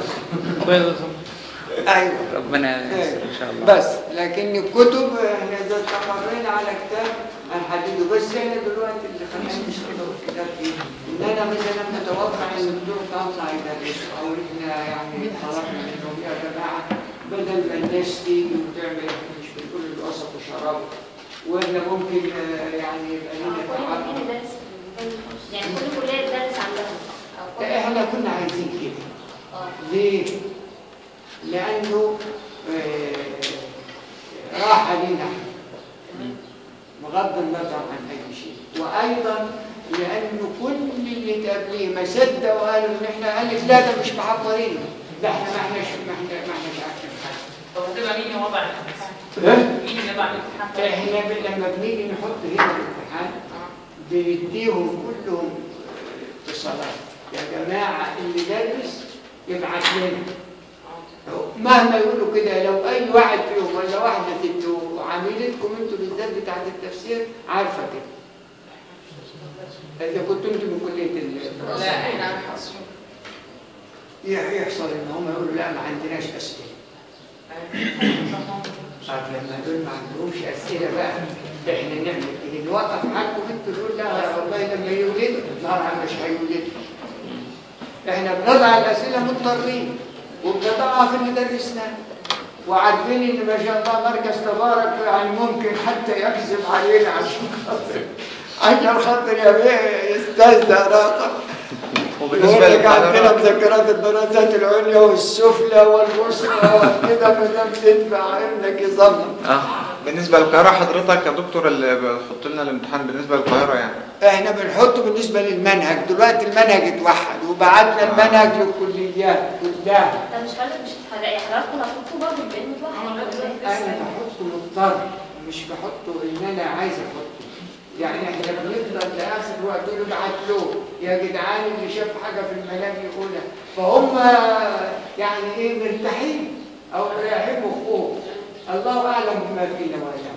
ايوه ربنا ييسر إيه. ان شاء الله بس لكن الكتب احنا اذا استقرينا على كتاب هنحدده بس احنا دلوقتي اللي خلينا نشتغل في الكتاب فيه ان انا مثلا متوقع ان الدكتور طنطا يدرسه او احنا يعني طلبنا منهم يا جماعه بدل ما الناس تيجي وتعمل احنا مش بنقول الوسط وشراب واحنا ممكن آه، يعني يبقى لنا كل تعاون كلية درس يعني كل كلية درس عندها أو كل- احنا كنا عايزين كده اه ليه؟ لأنه آه، راحة لنا بغض النظر عن أي شيء وأيضا لانه كل اللي تقابليه ما صدقوا وقالوا ان احنا قال لك لا ده مش معبرين لا احنا ما احناش ما احنا ما احناش عارفين حاجه طب هتبقى مين يوضع الامتحان؟ إيه؟ مين اللي يضع الامتحان؟ احنا ب- لما بنيجي نحط هنا الامتحان بنديهم كلهم اتصالات يا جماعه اللي دارس يبعت لنا مهما يقولوا كده لو اي واحد فيهم ولا واحده انتوا عميلتكم انتوا بالذات بتاعت التفسير عارفه كده اذا كنتوا انتوا من كليه الدراسه لا احنا حاسين يح- يحصل ان هم يقولوا لا ما عندناش اسئله طب لما دول ما عندهمش اسئله بقى احنا نعمل ايه؟ نوقف حالكم انتوا تقول لا والله لما يولدوا طبعا مش هيولدوا احنا بنضع الاسئله مضطرين وبنضعها في اللي درسناه وعارفين ان ما شاء الله مركز تبارك يعني ممكن حتى يكذب علينا عشان خاطر عشان خاطر يا بيه يا استاذ ده راقه وبالنسبه يقول لك عندنا للقاهره مذكرات الدراسات العليا والسفلى والوسطى وكده ما دام تدفع ابنك يظلم اه بالنسبه للقاهره حضرتك يا دكتور اللي بتحط لنا الامتحان بالنسبه للقاهره يعني احنا بنحطه بالنسبه للمنهج دلوقتي المنهج اتوحد وبعتنا المنهج للكليات كلها ده مش حضرتك مش هتحرقي حضراتكم هتحطوا برضه بانه توحد انا بحطه مضطر مش بحطه ان انا عايز احطه يعني احنا بنفضل لاخر وقت نقول ابعت له يا جدعان اللي شاف حاجه في المنهج يقولها فهم يعني ايه مرتاحين او مريحين مخهم الله اعلم بما في نواياهم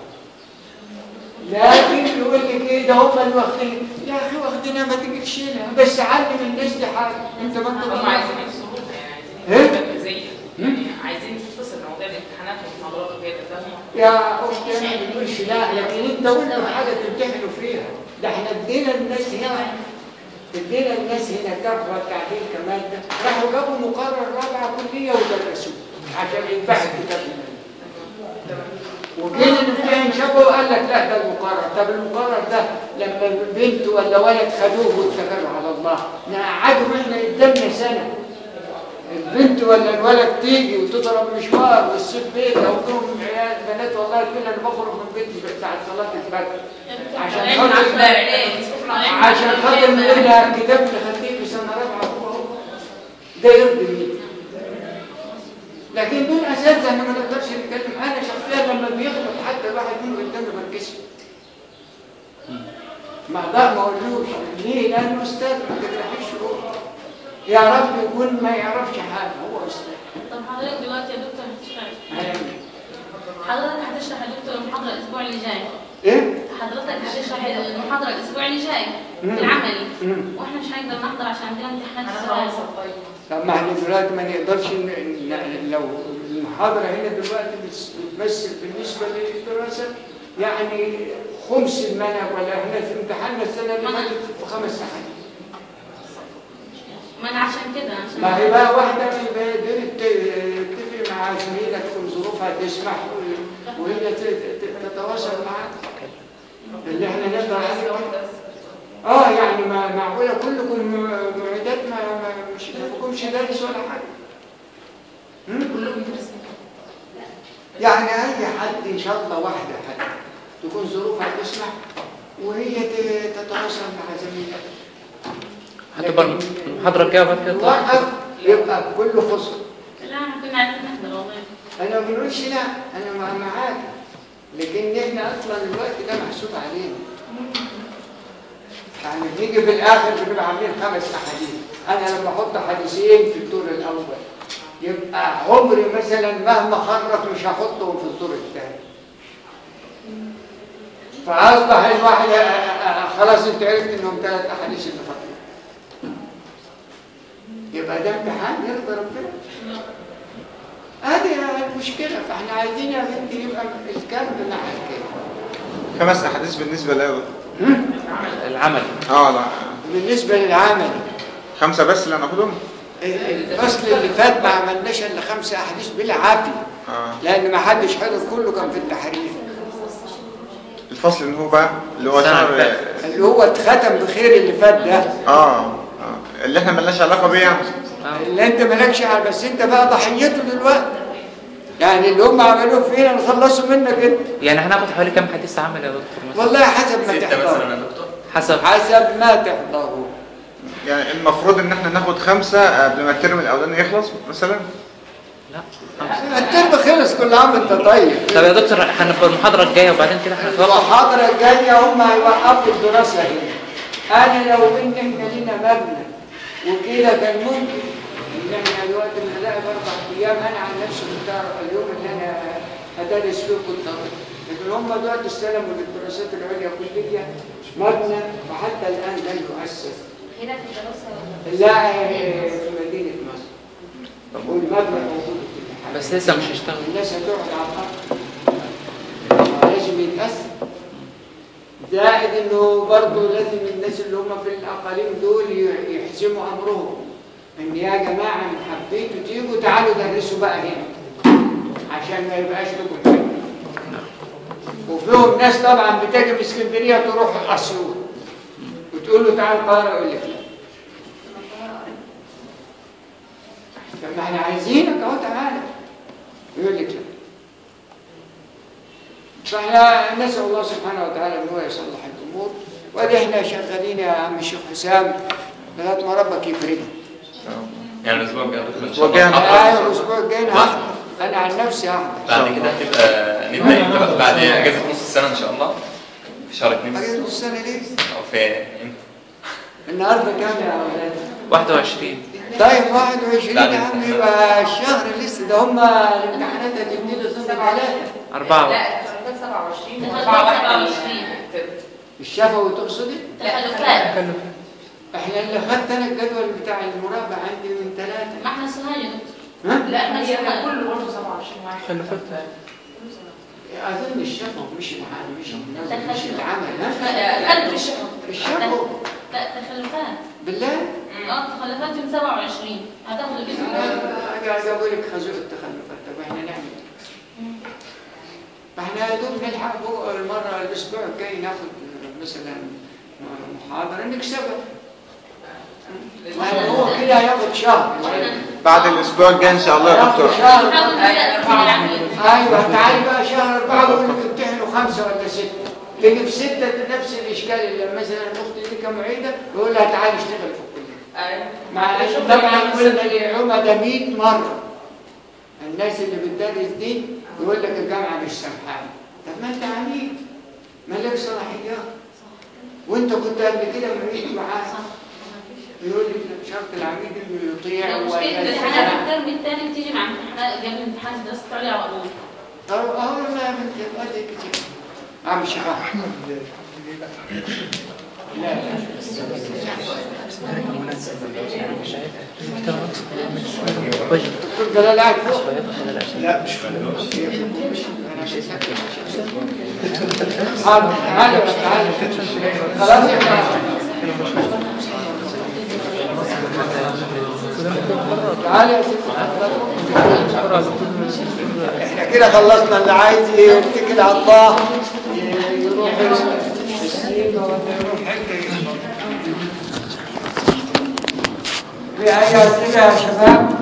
لكن يقول لك ايه ده هم اللي واخدين يا اخي واخدينها ما تجي تشيلها بس علم الناس دي حاجه انت ما انت هم بقى- عايزين يفصلوها يعني إيه؟ عايزين تبقى زي يعني عايزين تفصل مواضيع الامتحانات والمحاضرات وكده فاهمة؟ يا اختي انا ما بقولش لا لكن انت قلت حاجه تمتحنوا فيها ده احنا ادينا الناس هنا ادينا الناس هنا كفره تعديل كمان ده راحوا جابوا مقرر رابعه كليه ودرسوه عشان ينفع الكتاب المالي وجينا نمتحن شافه وقال لك لا ده المقرر طب المقرر ده لما بنت ولا ولد خدوه واتكلوا على الله نقعدهم احنا قدامنا سنه البنت ولا الولد تيجي وتضرب مشوار والسيب بيت او لهم عيال بنات والله كنا اللي بخرج من بيتي ساعه صلاه الفجر عشان خاطر عشان خاطر نقول لها الكتاب اللي خدتيه في سنه رابعه هو هو ده يرضي مين لكن دول اساتذه احنا ما نقدرش نتكلم انا شخصيا لما بيغلط حتى الواحد منهم قدامي بنكسر ما اقدر ما اقولوش ليه؟ لانه استاذ ما تجرحيش روحه يا رب يكون ما يعرفش حاجه هو استاذ طب حضرتك دلوقتي يا دكتور هتشرح هيعمل حضرتك هتشرح يا دكتور المحاضرة الأسبوع اللي جاي ايه؟ حضرتك هتشرح المحاضرة الأسبوع اللي جاي مم. العملي مم. واحنا مش هنقدر نحضر عشان عندنا امتحانات انا السؤال خلاص طيب طب ما احنا دلوقتي ما نقدرش ن- ن- لو المحاضرة هنا دلوقتي بتس- بتمثل بالنسبة للدراسة يعني خمس المنهج ولا احنا في امتحاننا السنة اللي فاتت في خمس ساعات ما انا عشان كده عشان ما هي بقى واحدة في قدرت تتفق مع زميلك في ظروفها تسمح و- وهي ت- ت- تتواصل معاك اللي احنا نقدر عليه اه يعني ما معقولة كلكم معدات ما ما- مش ما بكمش دارس ولا حاجة هم؟ كلهم يدرسوا يعني اي حد ان شاء الله واحده حد تكون ظروفها تسمح وهي ت- تتواصل مع زميلها هتبقى المحاضرة الجاية بعد كده طبعا. وقف يبقى كله فصل لا احنا كنا عايزين نحضر والله انا ما بنقولش لا انا مع- معاك لكن احنا اصلا الوقت ده محسوب علينا يعني بنيجي في الاخر بنبقى عاملين خمس احاديث انا لما احط حديثين في الدور الاول يبقى عمري مثلا مهما خرف مش هحطهم في الدور الثاني فاصبح الواحد آه، آه، آه، خلاص انت عرفت انهم ثلاث احاديث اللي فاضلين يبقى ده امتحان يرضى ربنا هذه المشكله فاحنا عايزين يا بنتي يبقى الكم مع الكم خمس احاديث بالنسبه لايه العمل اه لا بالنسبه للعمل خمسه بس اللي هناخدهم الفصل اللي فات ما عملناش الا خمسه احاديث بالعافيه اه لان ما حدش حضر كله كان في التحرير الفصل اللي هو بقى اللي هو السنة شهر اللي فاتت. اللي هو اتختم بخير اللي فات ده اه اه اللي احنا ملناش علاقه بيه يعني آه. اللي انت مالكش على بس انت بقى ضحيته دلوقتي يعني اللي هم عملوه فينا نخلصوا منك انت يعني هناخد حوالي كام حديث عمل يا دكتور مثلا والله حسب ما ستة مثلا تحضر يا دكتور حسب حسب ما تحضره يعني المفروض ان احنا ناخد خمسة قبل ما الترم الاولاني يخلص مثلا الترم خلص كل عام انت طيب طب يا دكتور هنبقى المحاضرة الجاية وبعدين كده هنتوقف المحاضرة الجاية هم هيوقفوا الدراسة هنا أنا لو إن إحنا لينا مبنى وكده كان ممكن إن إحنا دلوقتي بنلاقي أربع أيام أنا عن نفسي كنت أعرف اليوم اللي أنا هدرس فيه كنت أروح. لكن هم دلوقتي استلموا للدراسات العليا كلية مبنى وحتى الآن لم يؤسس هنا في الدراسة ولا لا آه، في مدينة مصر والمبنى موجود في كل حاجة بس لسه مش هيشتغل الناس هتقعد على الارض لازم يتقسم زائد انه برضه لازم الناس اللي هم في الاقاليم دول ي- يحسموا امرهم ان يا جماعه ان حبيتوا تيجوا تعالوا درسوا بقى هنا عشان ما يبقاش لكم حاجه وفيهم ناس طبعا بتجي من اسكندريه تروح اسيوط وتقول له تعال القاهره يقول لك لا طب ما احنا عايزينك اهو تعالى يقول لك لا فاحنا نسال الله سبحانه وتعالى ان هو يصلح الامور وادي احنا شغالين يا عم الشيخ حسام لغايه ما ربك يفرجها يعني الاسبوع الجاي دكتور ان الأسبوع شاء الجاي الله هنحضر. ايوه الاسبوع الجاي أنا هحضر انا عن نفسي هحضر بعد كده هتبقى نبدا امتى بقى؟ بعد اجازه نص السنه ان شاء الله في شهر اثنين حاجه نص سنه ليه؟ او في امتى؟ النهارده كام يا اولاد؟ 21 طيب 21 بعد يا عم يبقى الشهر لسه ده هم الامتحانات هتبتدي صفر ثلاثه أربعة لا التخلفات 27 التخلفات و4 27. الشفوي تقصدي؟ تخلفات احنا اللي خدت انا الجدول بتاع المراقبه عندي من ثلاثه ما احنا سهل يا دكتور ها؟ لا هي كان كله برضه 27 واحد تخلفات. اظن الشفوي مش العمل مش النظر مش العمل ها؟ تخلف الشهر الشفوي لا تخلفات بالله اه تخلفات يوم 27 هتاخد الاسبوع انا قاعد اقول لك خازوق التخلفات طب احنا نعمل ايه؟ احنا يا دوب نلحق فوق المره الاسبوع الجاي ناخد مثلا محاضره نكسبها ما هو كده هياخد شهر بعد الاسبوع الجاي ان شاء الله يا دكتور هياخد شهر نحاول نبدا في العميل ايوه تعالي بقى شهر اربعه بقول لك امتحنوا خمسه ولا سته تيجي في سته نفس الاشكال اللي مثلا اختي دي كمعيده يقول لها تعالي اشتغل في الكليه مع طبعا قلنا للعمدة 100 مرة الناس اللي بتدرس دي يقول لك الجامعة مش سامحاني طب ما انت عميد ما لك صلاحيات وانت كنت قبل كده معيد معاه يقول لك لا، شرط العميد انه يطيع مشكلة الامتحانات ويسمع الترم الثاني بتيجي مع امتحانات قبل امتحان الدراسة العليا على طول اه اه والله يا بنتي ادي كتير عم شيخ احمد لا دكتور جلال قاعد فوق لا مش حاضر تعالى بس تعالى خلاص يا تعالى يا ستي احنا كده خلصنا اللي عايز يتكل على الله يروح السين ولا يروح حته في اي اسئله يا شباب